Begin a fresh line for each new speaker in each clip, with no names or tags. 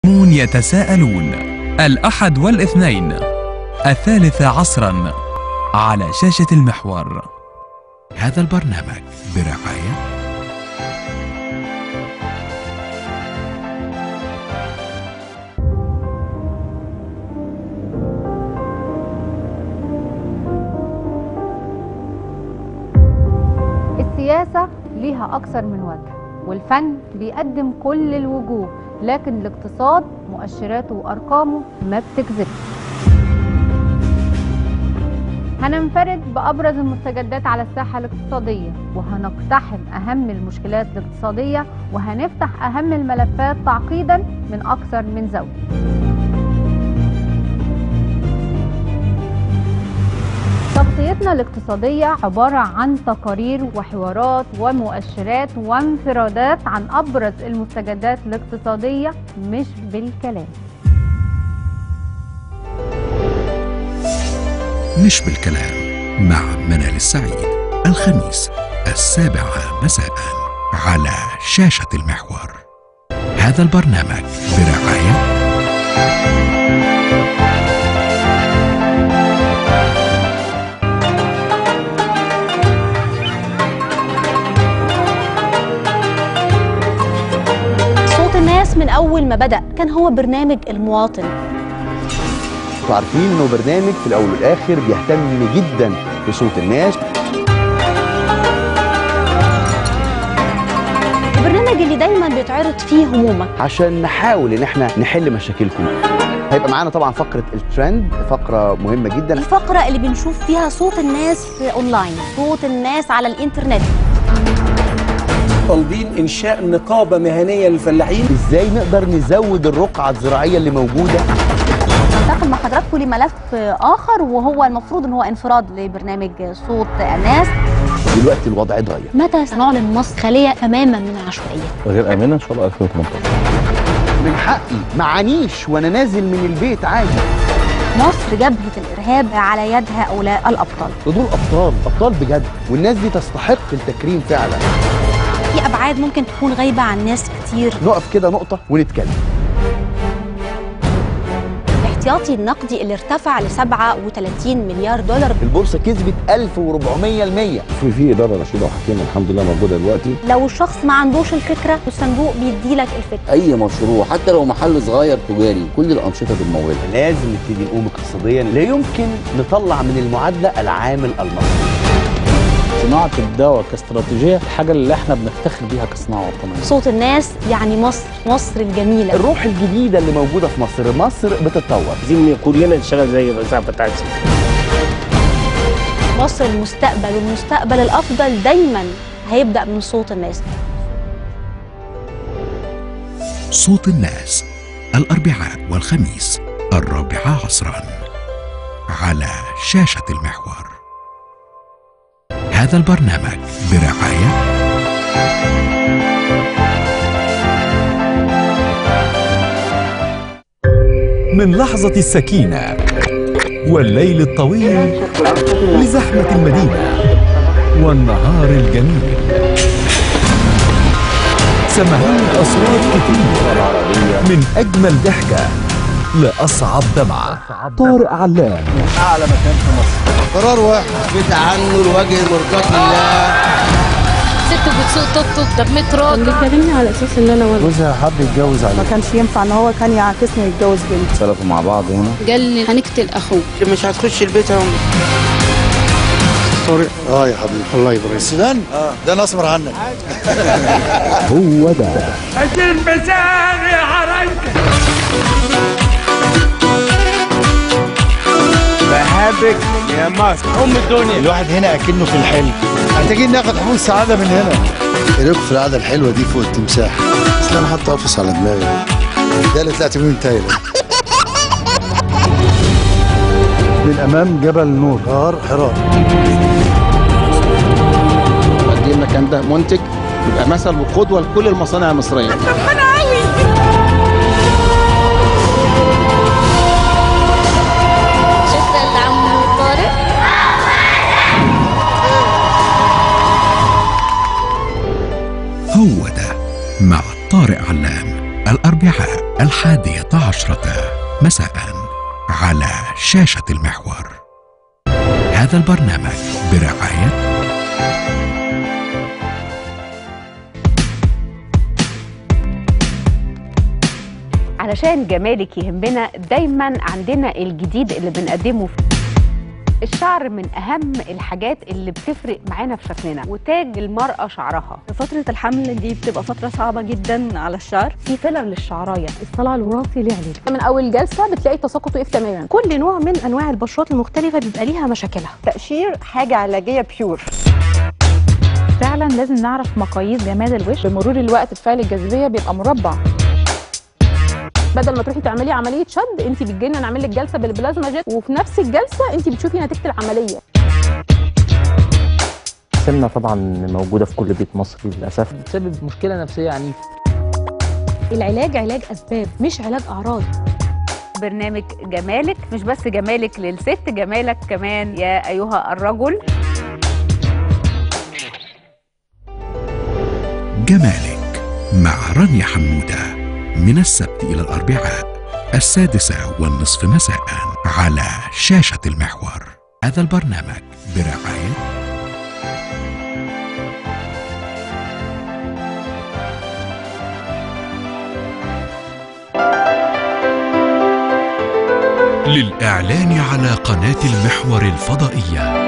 مون يتساءلون الأحد والاثنين الثالثة عصرا على شاشة المحور
هذا البرنامج برعاية
السياسة ليها أكثر من وجه والفن بيقدم كل الوجوه لكن الاقتصاد مؤشراته وأرقامه ما بتكذبش هننفرد بأبرز المستجدات على الساحة الاقتصادية وهنقتحم أهم المشكلات الاقتصادية وهنفتح أهم الملفات تعقيدا من أكثر من زاوية تغطيتنا الاقتصادية عبارة عن تقارير وحوارات ومؤشرات وانفرادات عن أبرز المستجدات الاقتصادية مش بالكلام
مش بالكلام مع منال السعيد الخميس السابعة مساء على شاشة المحور هذا البرنامج برعاية
صوت الناس من أول ما بدأ كان هو برنامج المواطن
انتوا عارفين انه برنامج في الاول والاخر بيهتم جدا بصوت الناس
البرنامج اللي دايما بيتعرض فيه همومك
عشان نحاول ان احنا نحل مشاكلكم هيبقى معانا طبعا فقره الترند فقره مهمه جدا
الفقرة اللي بنشوف فيها صوت الناس في أونلاين صوت الناس على الإنترنت
طالبين انشاء نقابه مهنيه للفلاحين
ازاي نقدر نزود الرقعه الزراعيه اللي موجوده
انتقل مع حضراتكم لملف آخر وهو المفروض إن هو انفراد لبرنامج صوت الناس
دلوقتي الوضع اتغير
متى سنعلن مصر خالية تماما من العشوائية
غير امنه ان شاء الله 2018
من حقي معانيش وانا نازل من البيت عادي
مصر جبهة الإرهاب على يد هؤلاء الأبطال
دول ابطال ابطال بجد والناس دي تستحق التكريم فعلا
في أبعاد ممكن تكون غايبة عن ناس كتير
نقف كده نقطه ونتكلم
الاحتياطي النقدي اللي ارتفع ل 37 مليار دولار
البورصه كسبت 1400 المية
في في اداره رشيده وحكيمه الحمد لله موجوده دلوقتي
لو الشخص ما عندوش الفكرة الصندوق بيديلك الفكرة
اي مشروع حتى لو محل صغير تجاري كل الانشطه بالموارد
لازم نبتدي نقوم اقتصاديا لا يمكن نطلع من المعادله العامل المصري
صناعة الدواء كاستراتيجية الحاجة اللي احنا بنفتخر بيها كصناعة وطنية
صوت الناس يعني مصر مصر الجميلة
الروح الجديده اللي موجوده في مصر مصر بتتطور
عايزين كلنا نشتغل زي الإذاعة بتاعت
مصر المستقبل والمستقبل الأفضل دايما هيبدأ من صوت الناس
صوت الناس الأربعاء والخميس الرابعة عصرا على شاشة المحور هذا البرنامج برعاية
من لحظة السكينة والليل الطويل لزحمة المدينة والنهار الجميل سمعين أصوات كتير من أجمل ضحكة لأصعب دمعة طارق علام
قرار واحد بتعنوا لوجه مرضات الله
ست بتسوق توك توك ده بمترات
بيكلمني على أساس إن أنا ولد
جوزها حب يتجوز عليه
ما كانش ينفع ان هو كان يعاكسني ويتجوز بنتي
سلفوا مع بعض هنا
قال لي هنقتل أخوك
مش هتخش البيت اهو
طارق اه يا حبيبي الله يبارك السودان اه ده انا اسمر عنك
هو ده
بهابك يا مصر ام الدنيا
الواحد هنا اكنه في الحلم محتاجين ناخد حبوب سعاده من هنا ايه رايكم في القعده الحلوه دي فوق التمساح اصل انا حاطط قفص على دماغي ده اللي طلعت منه تايلة من امام جبل نور غار حراء
قد ايه المكان ده منتج يبقى مثل وقدوه لكل المصانع المصريه
شكرا لعمو طارق
هو ده مع طارق علام الأربعاء الحادية الثانية عشرة مساء على شاشة المحور هذا البرنامج برعاية
علشان جمالك يهمنا دايما عندنا الجديد اللي بنقدمه الشعر من اهم الحاجات اللي بتفرق معانا في شكلنا وتاج المراه شعرها
فترة الحمل دي بتبقى فترة صعبة جدا على الشعر
في فيلر للشعرايه الصلع الوراثي ليه علاج من اول جلسه بتلاقي التساقط وقف تماما كل نوع من انواع البشرات المختلفه بيبقى ليها مشاكلها
تقشير حاجه علاجيه بيور
فعلا لازم نعرف مقاييس جمال الوش بمرور الوقت فعل الجاذبيه بيبقى مربع بدل ما تروحي تعملي عمليه شد انت بتجينا نعمل لك جلسه بالبلازما جيت وفي نفس الجلسه انت بتشوفي نتيجه العمليه
السمنة طبعا موجودة في كل بيت مصري للأسف
بتسبب مشكله نفسيه عنيفه
العلاج علاج اسباب مش علاج اعراض
برنامج جمالك مش بس جمالك للست جمالك كمان يا ايها الرجل
جمالك مع رانيا حمودة من السبت إلى الأربعاء السادسة والنصف مساء على شاشة المحور هذا البرنامج برعاية للإعلان على قناة المحور الفضائية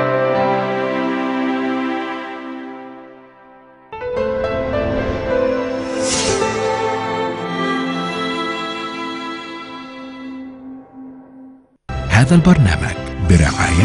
هذا البرنامج برعاية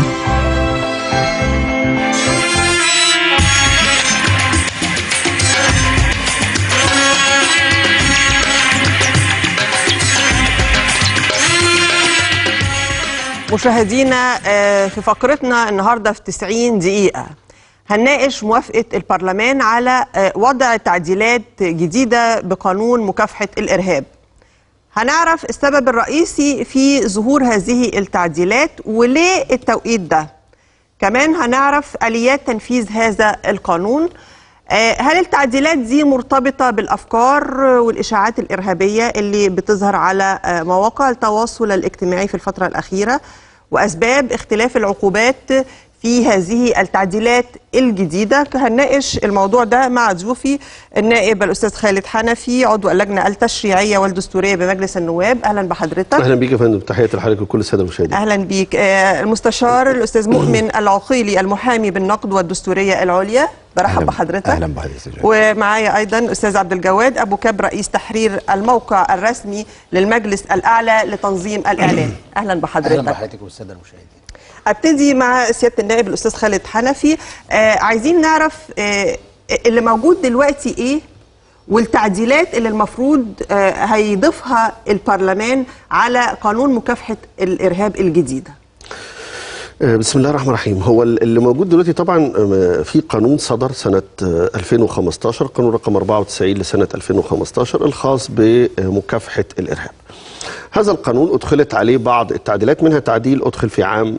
مشاهدينا آه، في فقرتنا النهارده في 90 دقيقة هنناقش موافقة البرلمان على آه، وضع تعديلات جديدة بقانون مكافحة الإرهاب هنعرف السبب الرئيسي في ظهور هذه التعديلات وليه التوقيت ده كمان هنعرف آليات تنفيذ هذا القانون آه، هل التعديلات دي مرتبطة بالأفكار والإشاعات الإرهابية اللي بتظهر على آه، مواقع التواصل الاجتماعي في الفترة الأخيرة وأسباب اختلاف العقوبات في هذه التعديلات الجديدة هنناقش الموضوع ده مع ضيوفي النائب الأستاذ خالد حنفي عضو اللجنة التشريعية والدستورية بمجلس النواب أهلا بحضرتك
اهلا بيك يا فندم تحياتي لحضرتك وكل الساده المشاهدين
اهلا بيك آه، المستشار الاستاذ مؤمن العقيلي المحامي بالنقد والدستوريه العليا برحب بحضرتك
اهلا بحضرتك
ومعايا ايضا الاستاذ عبد الجواد ابو كاب رئيس تحرير الموقع الرسمي للمجلس الاعلى لتنظيم الاعلام اهلا بحضرتك
اهلا بحضرتك والساده المشاهدين
ابتدي مع سياده النائب الاستاذ خالد حنفي آه عايزين نعرف آه اللي موجود دلوقتي ايه والتعديلات اللي المفروض آه هيضيفها البرلمان على قانون مكافحه الارهاب الجديده
آه، بسم الله الرحمن الرحيم هو ال- اللي موجود دلوقتي طبعا آه، في قانون صدر سنة آه، 2015 قانون رقم 94 لسنة 2015 الخاص بمكافحة الإرهاب هذا القانون أدخلت عليه بعض التعديلات منها تعديل أدخل في عام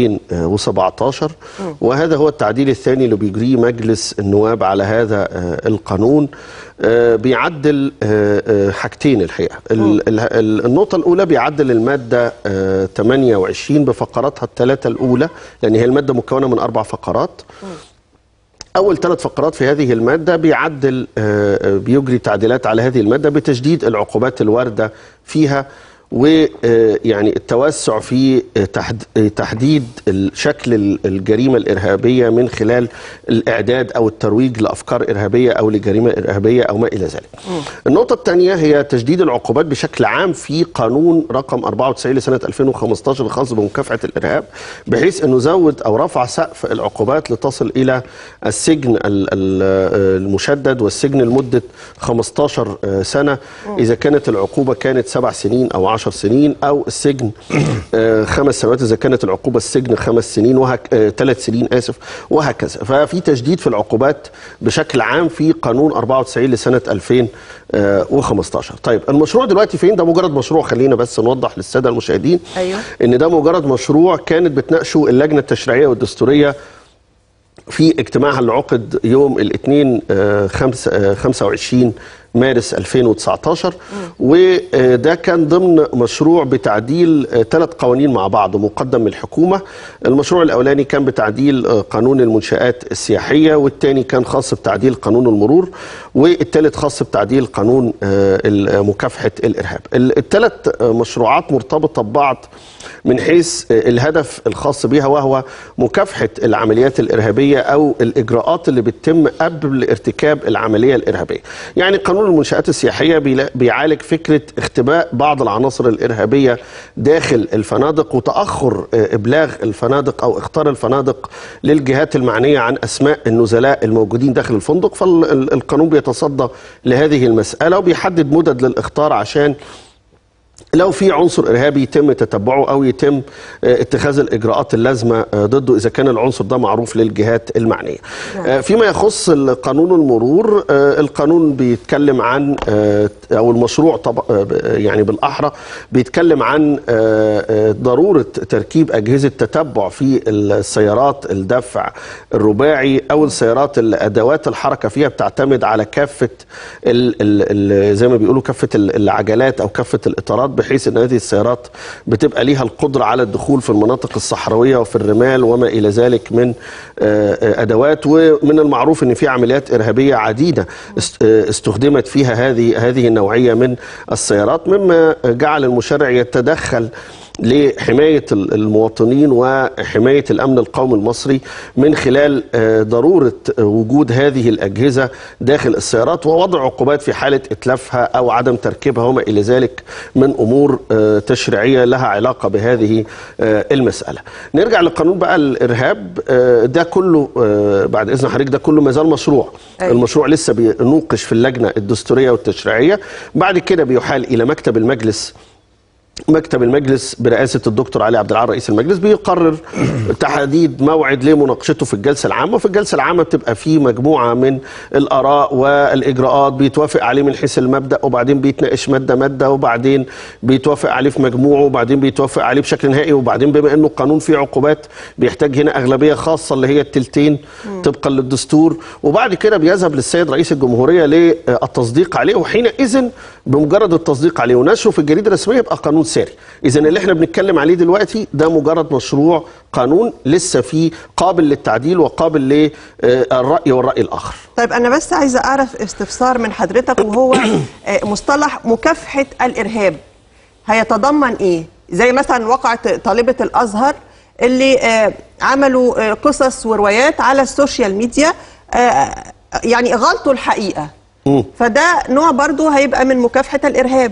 2017 وهذا هو التعديل الثاني اللي بيجريه مجلس النواب على هذا آه، القانون آه، بيعدل آه، آه، حاجتين الحقيقة ال- ال- ال- النقطة الأولى بيعدل المادة آه، 28 بفقراتها الثلاثة الأولى لأن هي المادة مكونة من أربع فقرات أول ثلاث فقرات في هذه المادة بيعدل آه، آه، بيجري تعديلات على هذه المادة بتشديد العقوبات الواردة فيها ويعني التوسع في آه، تحد- آه، تحديد ال- شكل ال- الجريمة الإرهابية من خلال الإعداد أو الترويج لأفكار إرهابية أو لجريمة إرهابية أو ما إلى ذلك النقطة الثانية هي تجديد العقوبات بشكل عام في قانون رقم 94 لسنة 2015 الخاص بمكافحة الإرهاب بحيث أنه زود أو رفع سقف العقوبات لتصل إلى السجن ال- ال- المشدد والسجن لمدة 15 سنة إذا كانت العقوبة كانت سبع سنين أو عشر سنين أو السجن آه، خمس سنوات إذا كانت العقوبة السجن خمس سنين وهك ثلاث سنين آسف وهكذا ففي تجديد في العقوبات بشكل عام في قانون 94 لسنة 2015 طيب المشروع دلوقتي فين ده مجرد مشروع خلينا بس نوضح للسادة المشاهدين
ايوه
ان ده مجرد مشروع كانت بتناقشه اللجنه التشريعيه والدستوريه في اجتماعها اللي عقد يوم الاثنين 25 مارس 2019 وده كان ضمن مشروع بتعديل ثلاث قوانين مع بعض مقدم من الحكومة المشروع الأولاني كان بتعديل آه، قانون المنشآت السياحية والثاني كان خاص بتعديل قانون المرور والثالث خاص بتعديل قانون آه، ال- مكافحة الإرهاب الثلاث مشروعات مرتبطة ببعض من حيث آه، الهدف الخاص بها وهو مكافحة العمليات الإرهابية أو الإجراءات اللي بتتم قبل ارتكاب العملية الإرهابية يعني قانون المنشآت السياحية بيلا- بيعالج فكرة اختباء بعض العناصر الإرهابية داخل الفنادق وتأخر آه، إبلاغ الفنادق أو اختار الفنادق للجهات المعنية عن أسماء النزلاء الموجودين داخل الفندق فالقانون بيتصدى لهذه المسألة وبيحدد مدد للإخطار عشان لو في عنصر ارهابي يتم تتبعه او يتم آه، اتخاذ الاجراءات اللازمه آه، ضده اذا كان العنصر ده معروف للجهات المعنيه. آه، فيما يخص قانون المرور آه، القانون بيتكلم عن آه، او المشروع طب آه، يعني بالاحرى بيتكلم عن آه، آه، ضروره تركيب اجهزه تتبع في السيارات الدفع الرباعي او السيارات اللي ادوات الحركه فيها بتعتمد على كافه ال ال زي ما بيقولوا كافه ال- العجلات او كافه الاطارات بحيث ان هذه السيارات بتبقى ليها القدره على الدخول في المناطق الصحراويه وفي الرمال وما الى ذلك من آه، آه، ادوات ومن المعروف ان في عمليات ارهابيه عديده است- آه، استخدمت فيها هذه هذه النوعيه من السيارات مما جعل المشرع يتدخل لحماية ال- المواطنين وحماية الأمن القومي المصري من خلال آه، ضرورة وجود هذه الأجهزة داخل السيارات ووضع عقوبات في حالة إتلافها أو عدم تركيبها وما إلى ذلك من أمور آه، تشريعية لها علاقة بهذه آه، المسألة نرجع لقانون بقى الإرهاب آه، ده كله آه، بعد إذن حضرتك ده كله ما زال مشروع
أيوة.
المشروع لسه بينوقش في اللجنة الدستورية والتشريعية بعد كده بيحال إلى مكتب المجلس مكتب المجلس برئاسة الدكتور علي عبد العال رئيس المجلس بيقرر تحديد موعد لمناقشته في الجلسة العامة وفي الجلسة العامة بتبقى فيه مجموعة من الآراء والإجراءات بيتوافق عليه من حيث المبدأ وبعدين بيتناقش مادة مادة وبعدين بيتوافق عليه في مجموعه وبعدين بيتوافق عليه بشكل نهائي وبعدين بما انه القانون فيه عقوبات بيحتاج هنا أغلبية خاصة اللي هي التلتين طبقا للدستور وبعد كده بيذهب للسيد رئيس الجمهورية للتصديق عليه وحينئذ بمجرد التصديق عليه ونشره في الجريدة الرسمية يبقى قانون ساري إذا اللي احنا بنتكلم عليه دلوقتي ده مجرد مشروع قانون لسه فيه قابل للتعديل وقابل للرأي والرأي الآخر
طيب انا بس عايزه اعرف استفسار من حضرتك وهو آه، مصطلح مكافحه الارهاب هيتضمن ايه زي مثلا وقعت طالبه الازهر اللي آه، عملوا آه، قصص وروايات على السوشيال ميديا آه، يعني غلطوا الحقيقه
مم.
فده نوع برضو هيبقى من مكافحه الارهاب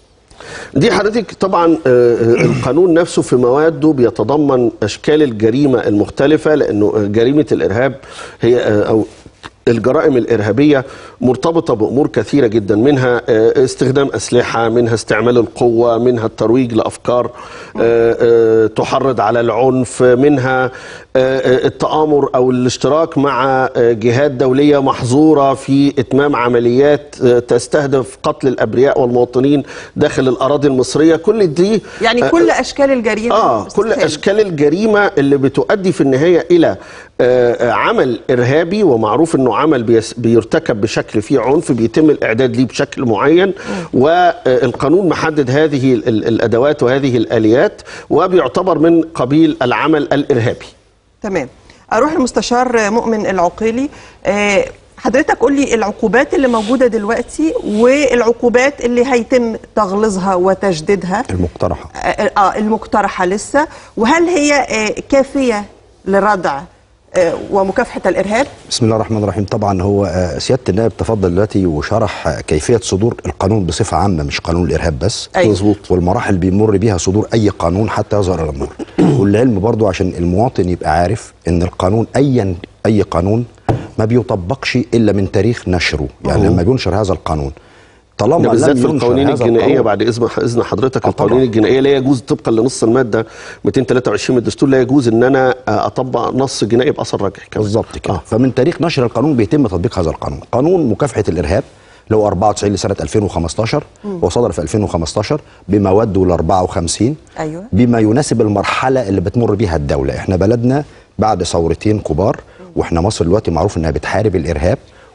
دي حضرتك طبعا آه، آه، القانون نفسه في مواده بيتضمن اشكال الجريمه المختلفه لانه آه، جريمه الارهاب هي آه، او الجرائم الإرهابية مرتبطة بأمور كثيرة جدا منها آه، استخدام أسلحة منها استعمال القوة منها الترويج لأفكار آه، آه، تحرض على العنف منها آه، آه، التآمر أو الاشتراك مع آه، جهات دولية محظورة في إتمام عمليات آه، تستهدف قتل الأبرياء والمواطنين داخل الأراضي المصرية كل دي
يعني
آه،
كل اشكال الجريمه
اه كل اشكال الجريمه اللي بتؤدي في النهايه الى آه، آه، عمل ارهابي ومعروف انه عمل بيس- بيرتكب بشكل فيه عنف بيتم الاعداد ليه بشكل معين والقانون محدد هذه ال- ال- الادوات وهذه الاليات وبيعتبر من قبيل العمل الارهابي
تمام اروح للمستشار مؤمن العقيلي آه، حضرتك قول لي العقوبات اللي موجوده دلوقتي والعقوبات اللي هيتم تغليظها وتجديدها
المقترحة
آه آه، المقترحه لسه وهل هي آه، كافيه لردع آه، ومكافحه الارهاب
بسم الله الرحمن الرحيم طبعا هو آه، سيادة النائب تفضل دلوقتي وشرح آه، كيفية صدور القانون بصفة عامة مش قانون الإرهاب بس
أيوة.
مظبوط
والمراحل بيمر بيها صدور أي قانون حتى يظهر إلى النور والعلم برضو عشان المواطن يبقى عارف إن القانون أيا أي قانون ما بيطبقش إلا من تاريخ نشره يعني
أهو.
لما بينشر هذا القانون طالما
ده
لم
بالذات في
ينشر
القوانين
هذا
الجنائيه
القانون-
بعد اذن اذن حضرتك
آه
القوانين
طبعاً.
الجنائيه لا يجوز طبقا لنص الماده 223 من الدستور لا يجوز ان انا آه، اطبق نص جنائي باثر رجعي كمان
بالظبط كده آه. فمن تاريخ نشر القانون بيتم تطبيق هذا القانون قانون مكافحه الارهاب اللي هو 94 لسنه 2015
مم.
وصدر في 2015 بمواده ال 54
ايوه
بما يناسب المرحله اللي بتمر بيها الدوله احنا بلدنا بعد ثورتين كبار واحنا مصر دلوقتي معروف انها بتحارب الارهاب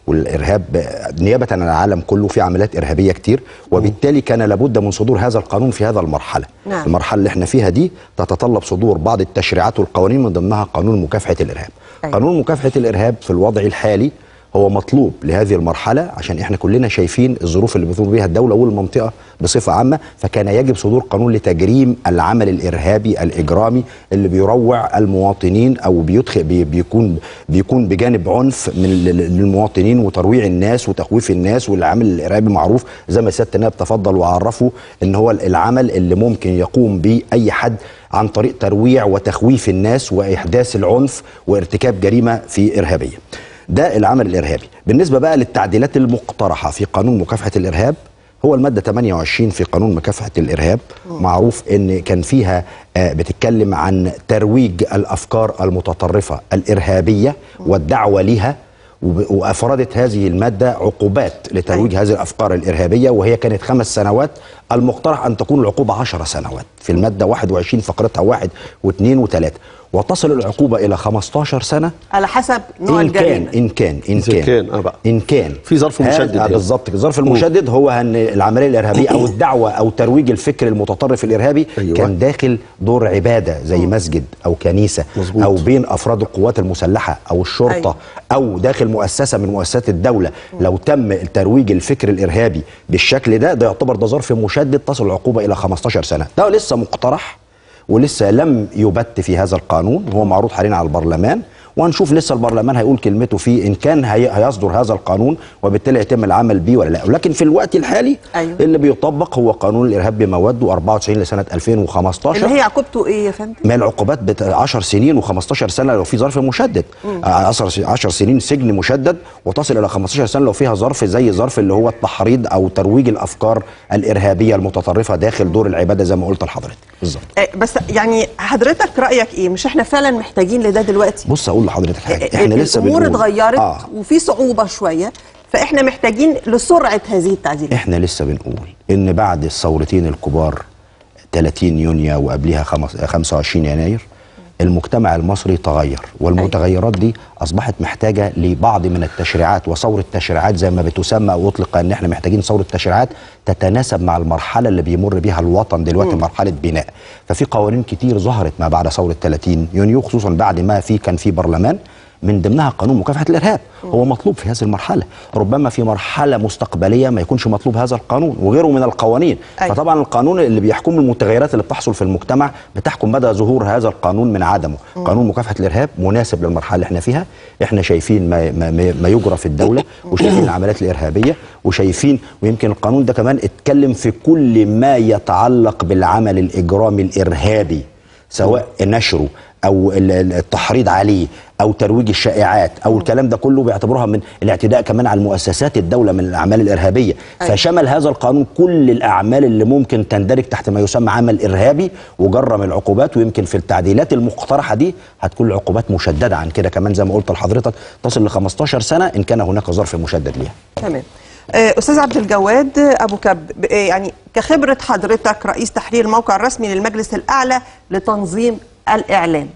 والارهاب نيابه عن العالم كله في عمليات ارهابيه كتير وبالتالي كان لابد من صدور هذا القانون في هذا المرحله
نعم.
المرحله اللي احنا فيها دي تتطلب صدور بعض التشريعات والقوانين من ضمنها قانون مكافحه الارهاب
أيوة.
قانون مكافحه الارهاب في الوضع الحالي هو مطلوب لهذه المرحله عشان احنا كلنا شايفين الظروف اللي بتمر بها الدوله والمنطقه بصفه عامه فكان يجب صدور قانون لتجريم العمل الارهابي الاجرامي اللي بيروع المواطنين او بيدخل بي بيكون بيكون بجانب عنف من ال- للمواطنين وترويع الناس وتخويف الناس والعمل الارهابي معروف زي ما سياده النائب تفضل وعرفه ان هو العمل اللي ممكن يقوم به اي حد عن طريق ترويع وتخويف الناس واحداث العنف وارتكاب جريمه في ارهابيه. ده العمل الارهابي بالنسبه بقى للتعديلات المقترحه في قانون مكافحه الارهاب هو الماده 28 في قانون مكافحه الارهاب معروف ان كان فيها آه، بتتكلم عن ترويج الافكار المتطرفه الارهابيه والدعوه لها وب- وافردت هذه الماده عقوبات لترويج هذه الافكار الارهابيه وهي كانت خمس سنوات المقترح ان تكون العقوبه 10 سنوات في الماده 21 فقرتها واحد واثنين وثلاثه وتصل العقوبه الى 15 سنه
على حسب نوع
إن كان
الجريمه
إن كان إن
إذا
كان
كان، آه بقى.
إن كان
في ظرف
هذا-
مشدد
آه
يعني.
بالظبط الظرف المشدد هو أن العملية الإرهابية أو الدعوة أو ترويج الفكر المتطرف الإرهابي
أيوة.
كان داخل دور عبادة زي مسجد أو كنيسة
مظبوط.
أو بين أفراد القوات المسلحة أو الشرطة
أيوة.
أو داخل مؤسسة من مؤسسات الدولة لو تم ترويج الفكر الإرهابي بالشكل ده ده يعتبر ده ظرف مشدد تصل العقوبة إلى 15 سنة ده لسه مقترح ولسه لم يبت في هذا القانون هو معروض حاليا على البرلمان وهنشوف لسه البرلمان هيقول كلمته فيه ان كان هي هيصدر هذا القانون وبالتالي يتم العمل به ولا لا ولكن في الوقت الحالي
أيوة.
اللي بيطبق هو قانون الارهاب بمواده 94 لسنه 2015
اللي هي عقوبته ايه يا فندم؟
ما العقوبات بت 10 سنين و15 سنه لو في ظرف مشدد 10 10 سنين سجن مشدد وتصل الى 15 سنه لو فيها ظرف زي ظرف اللي هو التحريض او ترويج الافكار الارهابيه المتطرفه داخل دور العباده زي ما قلت لحضرتك بالظبط
آه، بس يعني حضرتك رايك ايه؟ مش احنا فعلا محتاجين لده دلوقتي؟
بص اقول لحضرتك حاجه احنا لسه
الامور
بنقول
اتغيرت
آه.
وفي صعوبه شويه فاحنا محتاجين لسرعه هذه التعديلات
احنا لسه بنقول ان بعد الثورتين الكبار 30 يونيو وقبلها خمس- 25 يناير المجتمع المصري تغير والمتغيرات دي اصبحت محتاجه لبعض من التشريعات وثوره تشريعات زي ما بتسمى او اطلق ان احنا محتاجين ثوره تشريعات تتناسب مع المرحله اللي بيمر بيها الوطن دلوقتي مرحله بناء ففي قوانين كتير ظهرت ما بعد ثوره 30 يونيو خصوصا بعد ما في كان في برلمان من ضمنها قانون مكافحه الارهاب هو مطلوب في هذه المرحله ربما في مرحله مستقبليه ما يكونش مطلوب هذا القانون وغيره من القوانين
أيوة.
فطبعا القانون اللي بيحكم المتغيرات اللي بتحصل في المجتمع بتحكم مدى ظهور هذا القانون من عدمه قانون مكافحه الارهاب مناسب للمرحله اللي احنا فيها احنا شايفين ما, ما, ما ما يجرى في الدوله وشايفين العمليات الارهابيه وشايفين ويمكن القانون ده كمان اتكلم في كل ما يتعلق بالعمل الاجرامي الارهابي سواء نشره او ال- ال- التحريض عليه او ترويج الشائعات او الكلام ده كله بيعتبروها من الاعتداء كمان على مؤسسات الدوله من الاعمال الارهابيه
أيوة.
فشمل هذا القانون كل الاعمال اللي ممكن تندرج تحت ما يسمى عمل ارهابي وجرم العقوبات ويمكن في التعديلات المقترحه دي هتكون العقوبات مشدده عن كده كمان زي ما قلت لحضرتك تصل ل 15 سنه ان كان هناك ظرف مشدد ليها
تمام آه، استاذ عبد الجواد ابو كب ب- آه، يعني كخبره حضرتك رئيس تحرير الموقع الرسمي للمجلس الاعلى لتنظيم الاعلام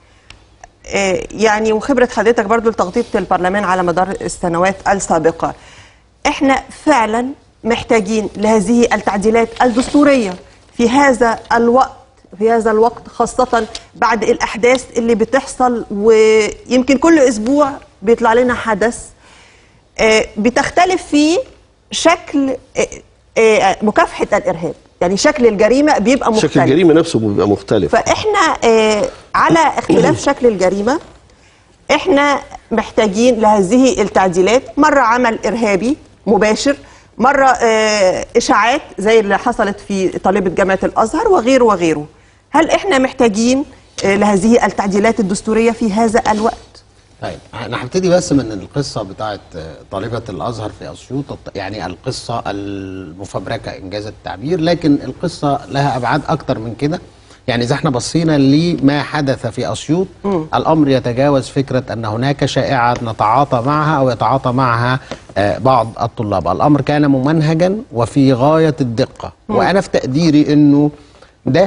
آه، يعني وخبره حضرتك برضو لتغطيه البرلمان على مدار السنوات السابقه احنا فعلا محتاجين لهذه التعديلات الدستوريه في هذا الوقت في هذا الوقت خاصة بعد الأحداث اللي بتحصل ويمكن كل أسبوع بيطلع لنا حدث آه، بتختلف فيه شكل آه، آه، مكافحة الإرهاب يعني شكل الجريمة بيبقى مختلف
شكل الجريمه نفسه بيبقى مختلف
فاحنا آه، على اختلاف شكل الجريمه احنا محتاجين لهذه التعديلات مره عمل ارهابي مباشر مره آه، اشاعات زي اللي حصلت في طالبه جامعه الازهر وغيره وغيره هل احنا محتاجين آه، لهذه التعديلات الدستوريه في هذا الوقت
طيب انا هبتدي بس من القصه بتاعت طالبه الازهر في اسيوط يعني القصه المفبركه انجاز التعبير لكن القصه لها ابعاد اكتر من كده يعني اذا احنا بصينا لما حدث في اسيوط الامر يتجاوز فكره ان هناك شائعه نتعاطى معها او يتعاطى معها آه، بعض الطلاب الامر كان ممنهجا وفي غايه الدقه
مم.
وانا في تقديري انه ده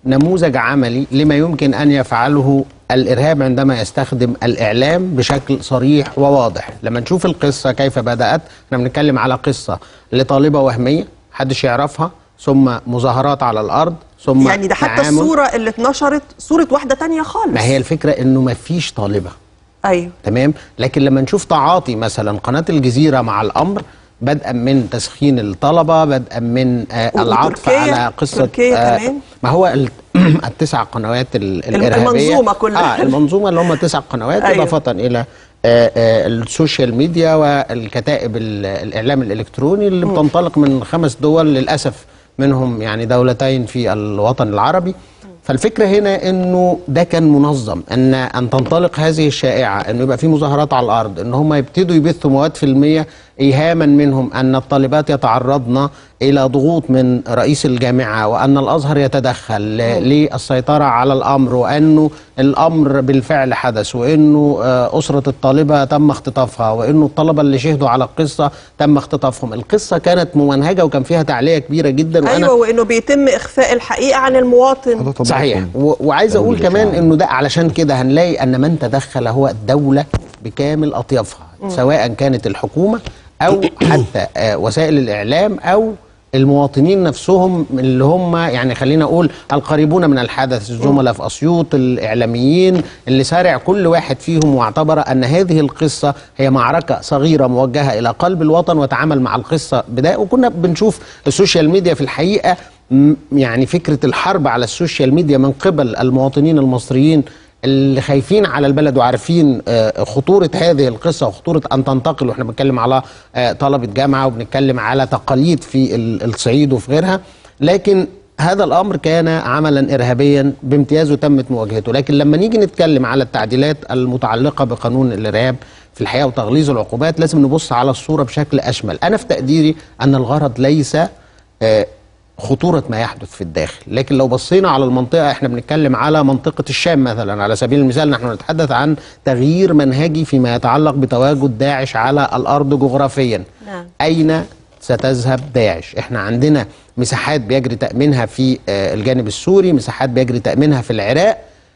نموذج عملي لما يمكن ان يفعله الارهاب عندما يستخدم الاعلام بشكل صريح وواضح لما نشوف القصه كيف بدات احنا بنتكلم على قصه لطالبه وهميه محدش يعرفها ثم مظاهرات على الارض ثم
يعني ده حتى
تعامل.
الصوره اللي اتنشرت صوره واحده تانية خالص
ما هي الفكره انه ما فيش طالبه
ايوه
تمام لكن لما نشوف تعاطي مثلا قناه الجزيره مع الامر بدءا من تسخين الطلبه بدءا من آه العطف
وتركيا-
على قصه
تركيا كمان.
ما هو ال- التسع قنوات ال-
الم-
الارهابيه
المنظومة كلها.
اه المنظومه اللي هم تسع قنوات
أيوة.
اضافه الى آه، آه، السوشيال ميديا والكتائب ال- الاعلام الالكتروني اللي
مم.
بتنطلق من خمس دول للاسف منهم يعني دولتين في الوطن العربي فالفكره هنا انه ده كان منظم ان ان تنطلق هذه الشائعه انه يبقى في مظاهرات على الارض ان هم يبتدوا يبثوا مواد فيلميه ايهاما منهم ان الطالبات يتعرضن الى ضغوط من رئيس الجامعه وان الازهر يتدخل للسيطره على الامر وانه الامر بالفعل حدث وانه آه، اسره الطالبه تم اختطافها وانه الطلبه اللي شهدوا على القصه تم اختطافهم القصه كانت ممنهجه وكان فيها تعليق كبيره جدا وأنا
ايوه وانه بيتم اخفاء الحقيقه عن المواطن
صحيح و- وعايز اقول كمان انه ده علشان كده هنلاقي ان من تدخل هو الدوله بكامل اطيافها
مم.
سواء كانت الحكومه او حتى آه، وسائل الاعلام او المواطنين نفسهم اللي هم يعني خلينا اقول القريبون من الحدث الزملاء في اسيوط الاعلاميين اللي سارع كل واحد فيهم واعتبر ان هذه القصه هي معركه صغيره موجهه الى قلب الوطن وتعامل مع القصه بدايه وكنا بنشوف السوشيال ميديا في الحقيقه م- يعني فكره الحرب على السوشيال ميديا من قبل المواطنين المصريين اللي خايفين على البلد وعارفين آه، خطورة هذه القصة وخطورة أن تنتقل وإحنا بنتكلم على آه، طلبة جامعة وبنتكلم على تقاليد في ال- الصعيد وفي غيرها لكن هذا الأمر كان عملا إرهابيا بامتياز وتمت مواجهته لكن لما نيجي نتكلم على التعديلات المتعلقة بقانون الإرهاب في الحقيقة وتغليظ العقوبات لازم نبص على الصورة بشكل أشمل أنا في تقديري أن الغرض ليس آه، خطورة ما يحدث في الداخل لكن لو بصينا على المنطقة احنا بنتكلم على منطقة الشام مثلا على سبيل المثال نحن نتحدث عن تغيير منهجي فيما يتعلق بتواجد داعش على الأرض جغرافيا
نعم
أين ستذهب داعش احنا عندنا مساحات بيجري تأمينها في آه، الجانب السوري مساحات بيجري تأمينها في العراق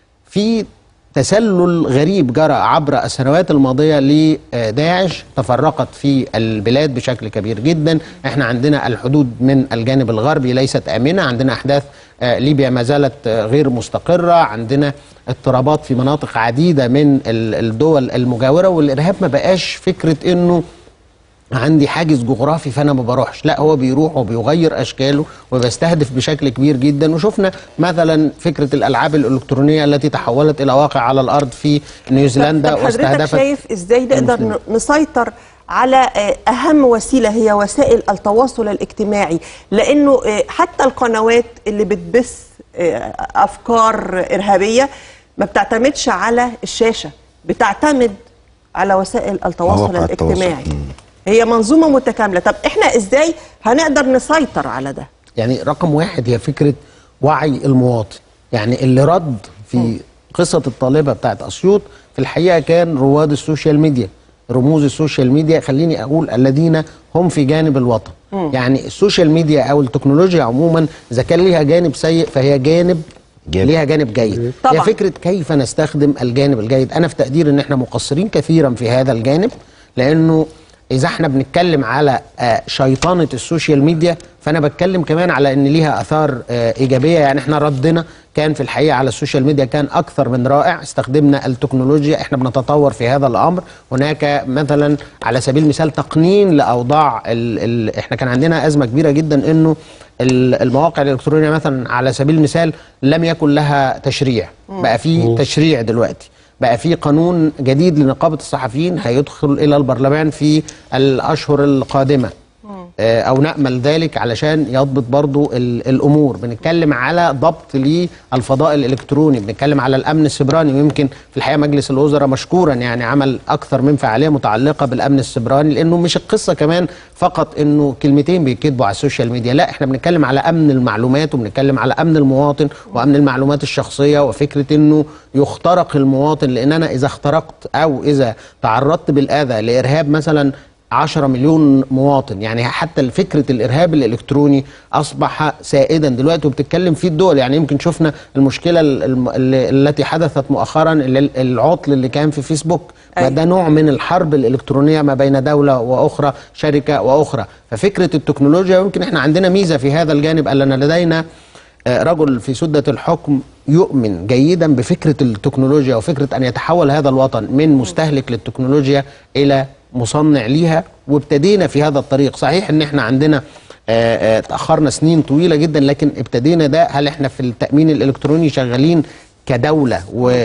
في تسلل غريب جرى عبر السنوات الماضية لداعش تفرقت في البلاد بشكل كبير جدا احنا عندنا الحدود من الجانب الغربي ليست آمنة عندنا أحداث آه، ليبيا ما زالت آه، غير مستقرة عندنا اضطرابات في مناطق عديدة من ال- الدول المجاورة والإرهاب ما بقاش فكرة انه عندي حاجز جغرافي فانا ما بروحش لا هو بيروح وبيغير اشكاله وبيستهدف بشكل كبير جدا وشفنا مثلا فكره الالعاب الالكترونيه التي تحولت الى واقع على الارض في نيوزيلندا
طب حضرتك
واستهدفت
شايف ازاي نقدر
المسلمين.
ن- نسيطر على آه، اهم وسيله هي وسائل التواصل الاجتماعي لانه آه، حتى القنوات اللي بتبث آه، افكار ارهابيه ما بتعتمدش على الشاشه بتعتمد على وسائل التواصل
مواقع التواصل.
الاجتماعي هي منظومه متكامله طب احنا ازاي هنقدر نسيطر على ده
يعني رقم واحد هي فكرة وعي المواطن يعني اللي رد في قصة الطالبة بتاعت أسيوط في الحقيقة كان رواد السوشيال ميديا رموز السوشيال ميديا خليني أقول الذين هم في جانب الوطن
مم.
يعني السوشيال ميديا أو التكنولوجيا عموما إذا كان ليها جانب سيء فهي جانب
جانب.
ليها جانب جيد
طبعاً.
هي فكرة كيف نستخدم الجانب الجيد أنا في تقدير إن إحنا مقصرين كثيرا في هذا الجانب لأنه إذا احنا بنتكلم على آه، شيطنة السوشيال ميديا فأنا بتكلم كمان على إن ليها آثار آه، إيجابية يعني احنا ردنا كان في الحقيقة على السوشيال ميديا كان أكثر من رائع استخدمنا التكنولوجيا احنا بنتطور في هذا الأمر هناك مثلا على سبيل المثال تقنين لأوضاع ال ال احنا كان عندنا أزمة كبيرة جدا إنه ال- المواقع الإلكترونية مثلا على سبيل المثال لم يكن لها تشريع
مم.
بقى في
مم.
تشريع دلوقتي بقى في قانون جديد لنقابة الصحفيين هيدخل إلى البرلمان في الأشهر القادمة آه، أو نأمل ذلك علشان يضبط برضو ال- الأمور بنتكلم على ضبط للفضاء الإلكتروني بنتكلم على الأمن السبراني ويمكن في الحقيقة مجلس الوزراء مشكورا يعني عمل أكثر من فعالية متعلقة بالأمن السبراني لأنه مش القصة كمان فقط إنه كلمتين بيتكتبوا على السوشيال ميديا لا إحنا بنتكلم على أمن المعلومات وبنتكلم على أمن المواطن وأمن المعلومات الشخصية وفكرة إنه يخترق المواطن لأن أنا إذا اخترقت أو إذا تعرضت بالأذى لإرهاب مثلا 10 مليون مواطن يعني حتى فكرة الإرهاب الإلكتروني أصبح سائدا دلوقتي وبتتكلم فيه الدول يعني يمكن شفنا المشكلة ال- الم- ال- التي حدثت مؤخرا ال- العطل اللي كان في فيسبوك ما ده نوع من الحرب الإلكترونية ما بين دولة وأخرى شركة وأخرى ففكرة التكنولوجيا يمكن احنا عندنا ميزة في هذا الجانب أننا لدينا آه، رجل في سدة الحكم يؤمن جيدا بفكرة التكنولوجيا وفكرة أن يتحول هذا الوطن من مستهلك للتكنولوجيا إلى مصنع ليها وابتدينا في هذا الطريق صحيح ان احنا عندنا آه، آه، تأخرنا سنين طويلة جدا لكن ابتدينا ده هل احنا في التأمين الإلكتروني شغالين كدولة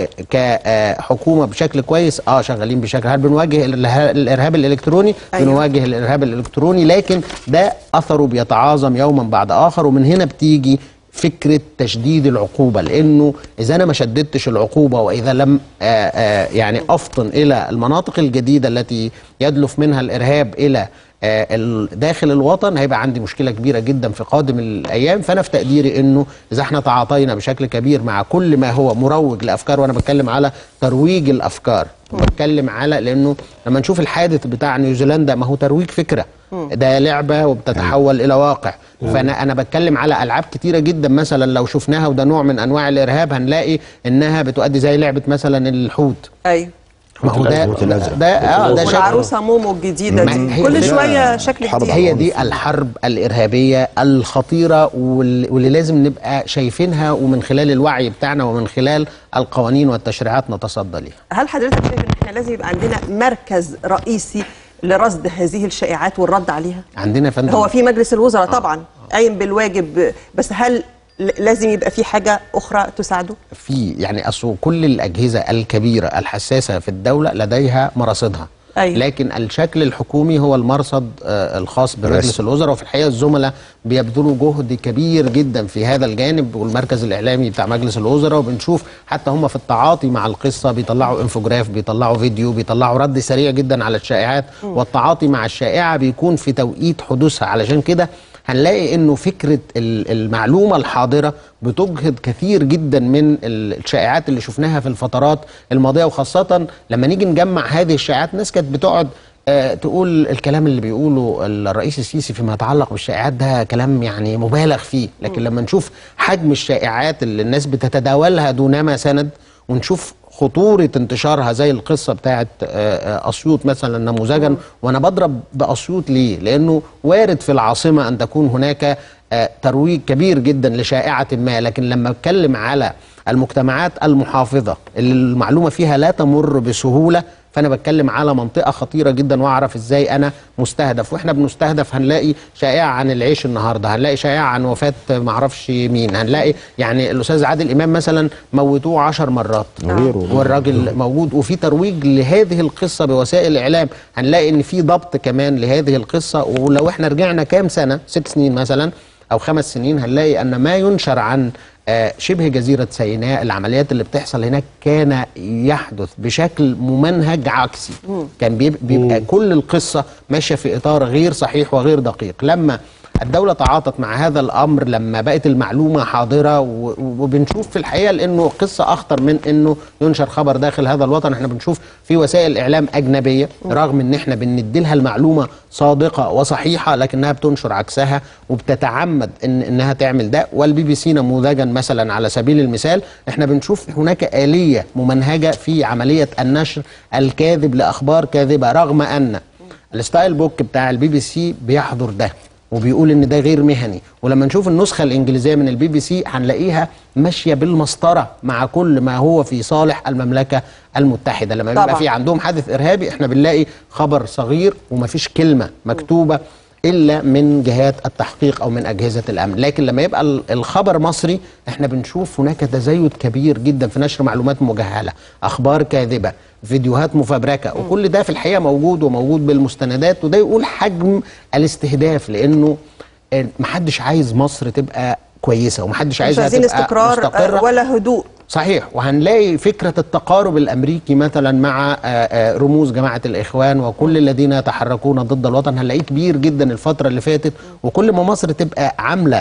وكحكومة بشكل كويس اه شغالين بشكل هل بنواجه الإرها- الإرهاب الإلكتروني
أيوة.
بنواجه الإرهاب الإلكتروني لكن ده أثره بيتعاظم يوما بعد آخر ومن هنا بتيجي فكرة تشديد العقوبة لأنه إذا أنا ما شددتش العقوبة وإذا لم آه، آه، يعني أفطن إلى المناطق الجديدة التي يدلف منها الإرهاب إلى آه، ال- داخل الوطن هيبقى عندي مشكلة كبيرة جدا في قادم الأيام فأنا في تقديري أنه إذا احنا تعاطينا بشكل كبير مع كل ما هو مروج لأفكار وأنا بتكلم على ترويج الأفكار بتكلم على لأنه لما نشوف الحادث بتاع نيوزيلندا ما هو ترويج فكرة ده لعبة وبتتحول إلى واقع فأنا أنا بتكلم على ألعاب كتيرة جدا مثلا لو شفناها وده نوع من أنواع الإرهاب هنلاقي إنها بتؤدي زي لعبة مثلا الحوت
ايوه
ما هو ده
الحوت الأزرق.
ده اه ده شكل
والعروسه مومو الجديده
ما
دي
هي
كل
ده
شويه شكل
حرب
جديد
هي دي الحرب الإرهابية الخطيرة وال- واللي لازم نبقى شايفينها ومن خلال الوعي بتاعنا ومن خلال القوانين والتشريعات نتصدى ليها
هل حضرتك شايف ان احنا لازم يبقى عندنا مركز رئيسي لرصد هذه الشائعات والرد عليها
عندنا يا فندم
هو في مجلس الوزراء طبعا قايم بالواجب بس هل ل- لازم يبقى في حاجه اخرى تساعده
في يعني أصل كل الأجهزة الكبيرة الحساسة في الدولة لديها مراصدها
أيوة.
لكن الشكل الحكومي هو المرصد آه، الخاص بمجلس
رسمي.
الوزراء وفي الحقيقه الزملاء بيبذلوا جهد كبير جدا في هذا الجانب والمركز الاعلامي بتاع مجلس الوزراء وبنشوف حتى هم في التعاطي مع القصه بيطلعوا انفوجراف بيطلعوا فيديو بيطلعوا رد سريع جدا على الشائعات والتعاطي مع الشائعه بيكون في توقيت حدوثها علشان كده هنلاقي انه فكره ال- المعلومه الحاضره بتجهض كثير جدا من ال- الشائعات اللي شفناها في الفترات الماضيه وخاصه لما نيجي نجمع هذه الشائعات ناس كانت بتقعد آه، تقول الكلام اللي بيقوله الرئيس السيسي فيما يتعلق بالشائعات ده كلام يعني مبالغ فيه لكن لما نشوف حجم الشائعات اللي الناس بتتداولها دونما سند ونشوف خطورة انتشارها زي القصة بتاعت آه، آه، أسيوط مثلا نموذجا وأنا بضرب بأسيوط ليه؟ لأنه وارد في العاصمة أن تكون هناك آه، ترويج كبير جدا لشائعة ما لكن لما أتكلم على المجتمعات المحافظة اللي المعلومة فيها لا تمر بسهولة فانا بتكلم على منطقه خطيره جدا واعرف ازاي انا مستهدف واحنا بنستهدف هنلاقي شائعه عن العيش النهارده هنلاقي شائعه عن وفاه معرفش مين هنلاقي يعني الاستاذ عادل امام مثلا موتوه عشر مرات
وغيره.
والراجل موجود وفي ترويج لهذه القصه بوسائل الاعلام هنلاقي ان في ضبط كمان لهذه القصه ولو احنا رجعنا كام سنه ست سنين مثلا او خمس سنين هنلاقي ان ما ينشر عن آه، شبه جزيرة سيناء العمليات اللي بتحصل هناك كان يحدث بشكل ممنهج عكسي كان بيب- بيبقى كل القصة ماشية في إطار غير صحيح وغير دقيق لما الدولة تعاطت مع هذا الأمر لما بقت المعلومة حاضرة و- وبنشوف في الحقيقة لأنه قصة أخطر من أنه ينشر خبر داخل هذا الوطن احنا بنشوف في وسائل إعلام أجنبية رغم أن احنا بنديلها المعلومة صادقة وصحيحة لكنها بتنشر عكسها وبتتعمد إن إنها تعمل ده والبي بي سي نموذجا مثلا على سبيل المثال احنا بنشوف هناك آلية ممنهجة في عملية النشر الكاذب لأخبار كاذبة رغم أن الستايل بوك بتاع البي بي سي بيحضر ده وبيقول ان ده غير مهني ولما نشوف النسخه الانجليزيه من البي بي سي هنلاقيها ماشيه بالمسطره مع كل ما هو في صالح المملكه المتحده لما
طبعاً.
بيبقى في عندهم حادث ارهابي احنا بنلاقي خبر صغير ومفيش كلمه مكتوبه الا من جهات التحقيق او من اجهزه الامن لكن لما يبقى ال- الخبر مصري احنا بنشوف هناك تزايد كبير جدا في نشر معلومات مجهله اخبار كاذبه فيديوهات مفبركه وكل ده في الحقيقه موجود وموجود بالمستندات وده يقول حجم الاستهداف لانه آه، محدش عايز مصر تبقى كويسه ومحدش
مش
عايزها
عايزين
تبقى
استقرار
مستقرة.
آه، ولا هدوء
صحيح وهنلاقي فكرة التقارب الأمريكي مثلا مع آه، آه، رموز جماعة الإخوان وكل الذين يتحركون ضد الوطن هنلاقيه كبير جدا الفترة اللي فاتت وكل ما مصر تبقى عاملة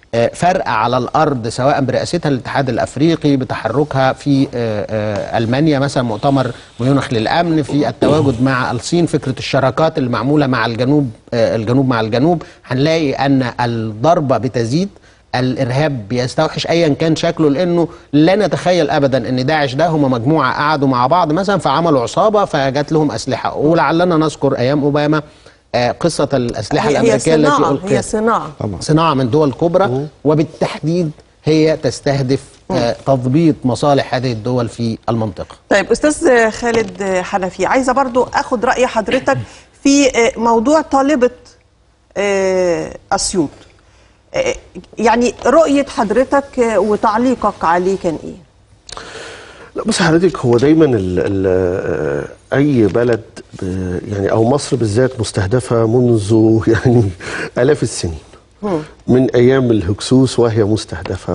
آه، فرقة على الأرض سواء برئاستها الاتحاد الأفريقي بتحركها في آه، آه، ألمانيا مثلا مؤتمر ميونخ للأمن في التواجد مع الصين فكرة الشراكات اللي معمولة مع الجنوب آه، الجنوب مع الجنوب هنلاقي أن الضربة بتزيد الارهاب بيستوحش ايا كان شكله لانه لا نتخيل ابدا ان داعش ده هم مجموعه قعدوا مع بعض مثلا فعملوا عصابه فجات لهم اسلحه ولعلنا نذكر ايام اوباما آه، قصه الاسلحه
هي- هي
الامريكيه التي
صناعة،
القيت
هي صناعة.
صناعه من دول كبرى وبالتحديد هي تستهدف آه، تضبيط مصالح هذه الدول في المنطقه
طيب استاذ خالد حنفي عايزه برضو اخد راي حضرتك في موضوع طالبه آه، اسيوط آه، يعني رؤيه حضرتك وتعليقك عليه كان ايه
لا بص حضرتك هو دايما ال ال اي بلد ب- يعني او مصر بالذات مستهدفه منذ يعني الاف السنين من ايام الهكسوس وهي مستهدفه